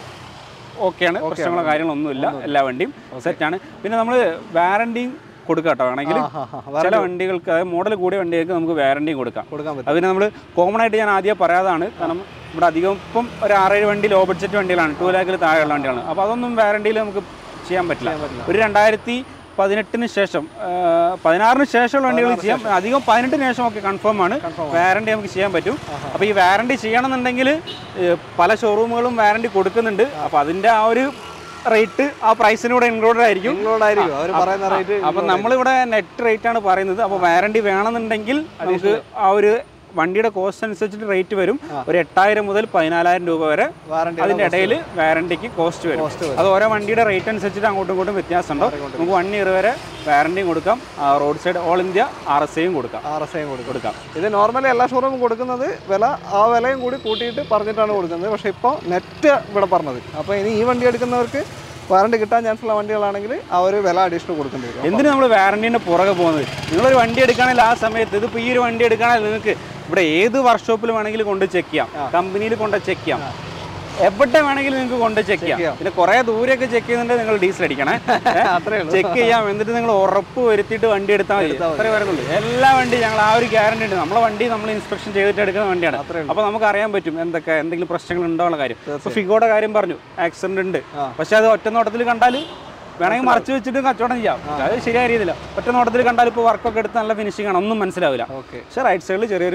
ഓക്കെയാണ് പ്രശ്നങ്ങളോ കാര്യങ്ങളൊന്നുമില്ല എല്ലാ വണ്ടിയും സെറ്റാണ് പിന്നെ നമ്മൾ വാറണ്ടിയും കൊടുക്കാം കേട്ടോ വേണമെങ്കിൽ ആ, ആ, ആ. ചില വണ്ടികൾക്ക് അതായത് മോഡൽ കൂടിയ വണ്ടികൾക്ക് നമുക്ക് വാറണ്ടിയും കൊടുക്കാം കൊടുക്കാൻ പറ്റും അതിന് നമ്മൾ കോമൺ ആയിട്ട് ഞാൻ ആദ്യം പറയാതാണ് കാരണം ഇവിടെ അധികം ഇപ്പം ഒരു ആറേഴ് വണ്ടി ലോ ബഡ്ജറ്റ് വണ്ടികളാണ് ടു ലാഖിൽ താഴെയുള്ള വണ്ടികളാണ് അപ്പോൾ അതൊന്നും വാറണ്ടിയിൽ നമുക്ക് ചെയ്യാൻ പറ്റില്ല ഒരു രണ്ടായിരത്തി പതിനെട്ടിന് ശേഷം ആ, പതിനാറിന് ശേഷമുള്ള വണ്ടികൾ ചെയ്യാം അധികം പതിനെട്ടിന് ശേഷം ഒക്കെ കൺഫേം ആണ് വാറണ്ടി നമുക്ക് ചെയ്യാൻ പറ്റും അപ്പോൾ ഈ വാറണ്ടി ചെയ്യണമെന്നുണ്ടെങ്കിൽ ഏ, പല ഷോറൂമുകളും വാറണ്ടി കൊടുക്കുന്നുണ്ട് അപ്പോൾ അതിൻ്റെ ആ ഒരു റേറ്റ് ആ പ്രൈസിനൂടെ ഇൻക്ലൂഡഡ് ആയിരിക്കും ഇൻക്ലൂഡ് ആയിരിക്കും അവർ പറയുന്ന റേറ്റ് അപ്പം നമ്മളിവിടെ നെറ്റ് റേറ്റ് ആണ് പറയുന്നത് അപ്പോൾ വാറണ്ടി വേണമെന്നുണ്ടെങ്കിൽ നമുക്ക് ആ ഒരു വണ്ടിയുടെ കോസ്റ്റ് അനുസരിച്ചിട്ട് റേറ്റ് വരും ഒരു എട്ടായിരം മുതൽ പതിനാലായിരം രൂപ വരെ വാറണ്ടി അതിന്റെ ഇടയിൽ വാറണ്ടിക്ക് കോസ്റ്റ് വരും അത് ഓരോ വണ്ടിയുടെ റേറ്റ് അനുസരിച്ചിട്ട് അങ്ങോട്ടും ഇങ്ങോട്ടും വ്യത്യാസമുണ്ടോ നമുക്ക് വൺ ഇയർ വരെ വാറണ്ടിയും കൊടുക്കാം road side all India R S ഐയും കൊടുക്കാം ആർ എസ് ഐ കൊടുക്കും കൊടുക്കാം ഇത് നോർമലി എല്ലാ ഷോറൂമും കൊടുക്കുന്നത് വില ആ വിലയും കൂടി കൂട്ടിയിട്ട് പറഞ്ഞിട്ടാണ് കൊടുക്കുന്നത് പക്ഷേ ഇപ്പോൾ നെറ്റ് ഇവിടെ പറഞ്ഞത് അപ്പോൾ ഇനി ഈ വണ്ടി എടുക്കുന്നവർക്ക് വാറണ്ടി കിട്ടാൻ ചാൻസ് ഉള്ള വണ്ടികളാണെങ്കിൽ ആ ഒരു വില അഡീഷണൽ കൊടുക്കേണ്ടി വരും എന്തിനു നമ്മൾ വാറണ്ടീൻ്റെ പുറകെ പോകുന്നത് നിങ്ങളൊരു വണ്ടി എടുക്കുകയാണെങ്കിൽ ആ സമയത്ത് ഇതിപ്പോൾ ഈ ഒരു വണ്ടി എടുക്കുകയാണെങ്കിൽ നിങ്ങൾക്ക് ഇവിടെ ഏത് വർക്ക്ഷോപ്പിൽ വേണമെങ്കിലും കൊണ്ട് ചെക്ക് ചെയ്യാം കമ്പനിയിൽ കൊണ്ട് ചെക്ക് ചെയ്യാം എവിടെ വേണമെങ്കിലും നിങ്ങൾക്ക് കൊണ്ട് ചെക്ക് ചെയ്യാം ചെയ്യാം. പിന്നെ കുറേ ദൂരെയൊക്കെ ചെക്ക് ചെയ്യുന്നുണ്ടെങ്കിൽ നിങ്ങൾ ഡീസൽ അടിക്കണേ അത്രേ ഉള്ളൂ ചെക്ക് ചെയ്യാം എന്നിട്ട് നിങ്ങൾ ഉറപ്പ് വരുത്തിയിട്ട് വണ്ടി എടുത്താൽ മതി അത്രേ വരുന്നുള്ളൂ എല്ലാ വണ്ടി ഞങ്ങൾ ആ ഒരു ഗ്യാരണ്ടി ഉണ്ട് നമ്മളെ വണ്ടി നമ്മൾ ഇൻസ്പെക്ഷൻ ചെയ്തിട്ട് എടുക്കുന്ന വണ്ടിയാണ് അത്രേ അപ്പോൾ നമുക്ക് അറിയാൻ പറ്റും എന്തൊക്കെ എന്തെങ്കിലും പ്രശ്നങ്ങൾ ഉണ്ടോ ഉള്ള കാര്യം ഇപ്പോൾ ഫിഗോയുടെ കാര്യം പറഞ്ഞു ആക്സിഡന്റ് ഉണ്ട് ആ. പക്ഷെ അത് ഒറ്റ നോട്ടത്തിൽ കണ്ടാൽ വേണമെങ്കിൽ മറച്ചു വെച്ചിട്ട് കച്ചവടം ചെയ്യാം അത് ശരിയായ രീതിയില്ല ഒറ്റ നോട്ടത്തിൽ കണ്ടാൽ ഇപ്പോൾ വർക്കൊക്കെ എടുത്ത് നല്ല ഫിനിഷിംഗ് ആണ് ഒന്നും മനസ്സിലാവില്ല ഓക്കെ പക്ഷേ റൈറ്റ് സൈഡിൽ ചെറിയൊരു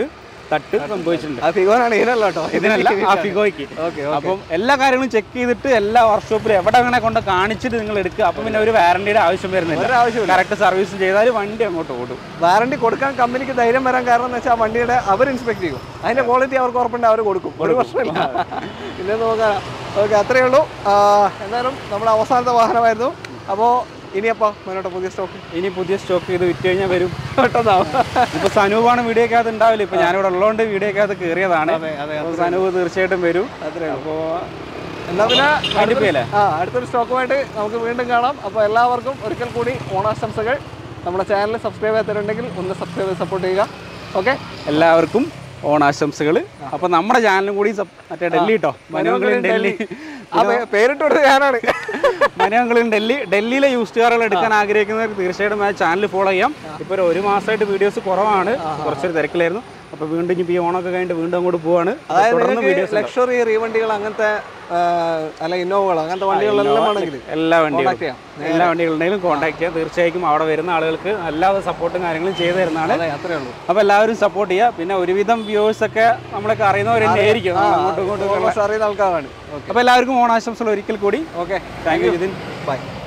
തട്ട് സംഭവിച്ചിട്ടുണ്ട് ആ ഫിഗോനാണ് ഇതിനല്ല കേട്ടോ ഇതിനല്ല ആ ഫിഗോയ്ക്ക് ഓക്കെ അപ്പം എല്ലാ കാര്യങ്ങളും ചെക്ക് ചെയ്തിട്ട് എല്ലാ വർക്ക്ഷോപ്പിലും എവിടെ അങ്ങനെ കൊണ്ട് കാണിച്ചിട്ട് നിങ്ങൾ എടുക്കുക അപ്പം പിന്നെ ഒരു വാറണ്ടിയുടെ ആവശ്യം വരുന്നില്ല ഒരാവശ്യമില്ല കറക്റ്റ് സർവീസ് ചെയ്താൽ വണ്ടി അങ്ങോട്ട് ഓടും വാറണ്ടി കൊടുക്കാൻ കമ്പനിക്ക് ധൈര്യം വരാൻ കാരണം എന്ന് വെച്ചാൽ ആ വണ്ടിയുടെ അവർ ഇൻസ്പെക്ട് ചെയ്യും അതിന്റെ ക്വാളിറ്റി അവർക്ക് ഉറപ്പുണ്ട് അവർ കൊടുക്കും ഒരു പ്രശ്നമില്ല പിന്നെ നോക്കാം ഓക്കെ അത്രയേ ഉള്ളൂ ആ, എന്നാലും നമ്മുടെ അവസാനത്തെ വാഹനമായിരുന്നു അപ്പോൾ ഇനിയപ്പോൾ മുന്നോട്ട് പുതിയ സ്റ്റോക്ക് ഇനി പുതിയ സ്റ്റോക്ക് ഇത് വിറ്റ് കഴിഞ്ഞാൽ വരും പെട്ടെന്നാവും ഇപ്പൊ സനൂപാണ് വീഡിയോക്കകത്ത് ഉണ്ടാവില്ല ഇപ്പൊ ഞാനിവിടെ ഉള്ളതുകൊണ്ട് വീഡിയോക്കകത്ത് കയറിയതാണ് അതെ അതെ അപ്പൊ സനൂപ് തീർച്ചയായിട്ടും വരും അത്രേ ഉള്ളൂ അപ്പോ എന്നാ പിന്നെ വണ്ടിപ്പേലേ ആ അടുത്തൊരു സ്റ്റോക്കുമായിട്ട് നമുക്ക് വീണ്ടും കാണാം അപ്പോൾ എല്ലാവർക്കും ഒരിക്കൽ കൂടി ഓണാശംസകൾ നമ്മുടെ ചാനൽ സബ്സ്ക്രൈബ് ചെയ്യാത്തവരുണ്ടെങ്കിൽ ഒന്ന് സബ്സ്ക്രൈബ് ചെയ്ത് സപ്പോർട്ട് ചെയ്യുക ഓക്കെ എല്ലാവർക്കും ഓണാശംസകൾ അപ്പൊ നമ്മുടെ ചാനലും കൂടി സബ്- മറ്റേ ഡൽഹി കേട്ടോ മനോഹരൻ ഡൽഹി ആ പേ- പേരിട്ട് കൊടുത്തത് ഞാനാണ് മനോഹരൻ ഡൽഹി ഡൽഹിയിലെ യൂസ്ഡ് കാറുകൾ എടുക്കാൻ ആഗ്രഹിക്കുന്നവർക്ക് തീർച്ചയായിട്ടും ആ ചാനൽ ഫോളോ ചെയ്യാം ഇപ്പൊ ഒരു ഒരു മാസമായിട്ട് വീഡിയോസ് കുറവാണ് കുറച്ചൊരു തിരക്കിലായിരുന്നു അപ്പൊ വീണ്ടും ഇനി ഈ ഓണമൊക്കെ കഴിഞ്ഞിട്ട് വീണ്ടും അങ്ങോട്ട് പോവാണ് അപ്പൊ അതായത് തുടർന്ന് നിങ്ങൾക്ക് വീഡിയോസ് ലക്ഷറി റീവണ്ടികൾ അങ്ങനത്തെ ആ, അല്ല ഇന്നോവകൾ അങ്ങനത്തെ വണ്ടികളെല്ലാം വേണമെങ്കിൽ എല്ലാ വണ്ടികളും കോൺടാക്ട് ചെയ്യാം എല്ലാ വണ്ടികളുണ്ടെങ്കിലും കോൺടാക്ട് ചെയ്യാം തീർച്ചയായും അവിടെ വരുന്ന ആളുകൾക്ക് എല്ലാവിധ സപ്പോർട്ടും കാര്യങ്ങളും ചെയ്തു തരുന്നതാണ് അതെ അത്രേ ഉള്ളൂ അപ്പോൾ എല്ലാവരും സപ്പോർട്ട് ചെയ്യുക പിന്നെ ഒരുവിധം വ്യൂവേഴ്സ് ഒക്കെ നമ്മളൊക്കെ അറിയുന്നവർ തന്നെ ആയിരിക്കും അങ്ങോട്ടും ഇങ്ങോട്ടും ഓൾമോസ്റ്റ് അറിയുന്ന ആൾക്കാരാണ് ഓക്കെ അപ്പോൾ എല്ലാവർക്കും ഓണാശംസകൾ ഒരിക്കൽ കൂടി okay thank you Jithin by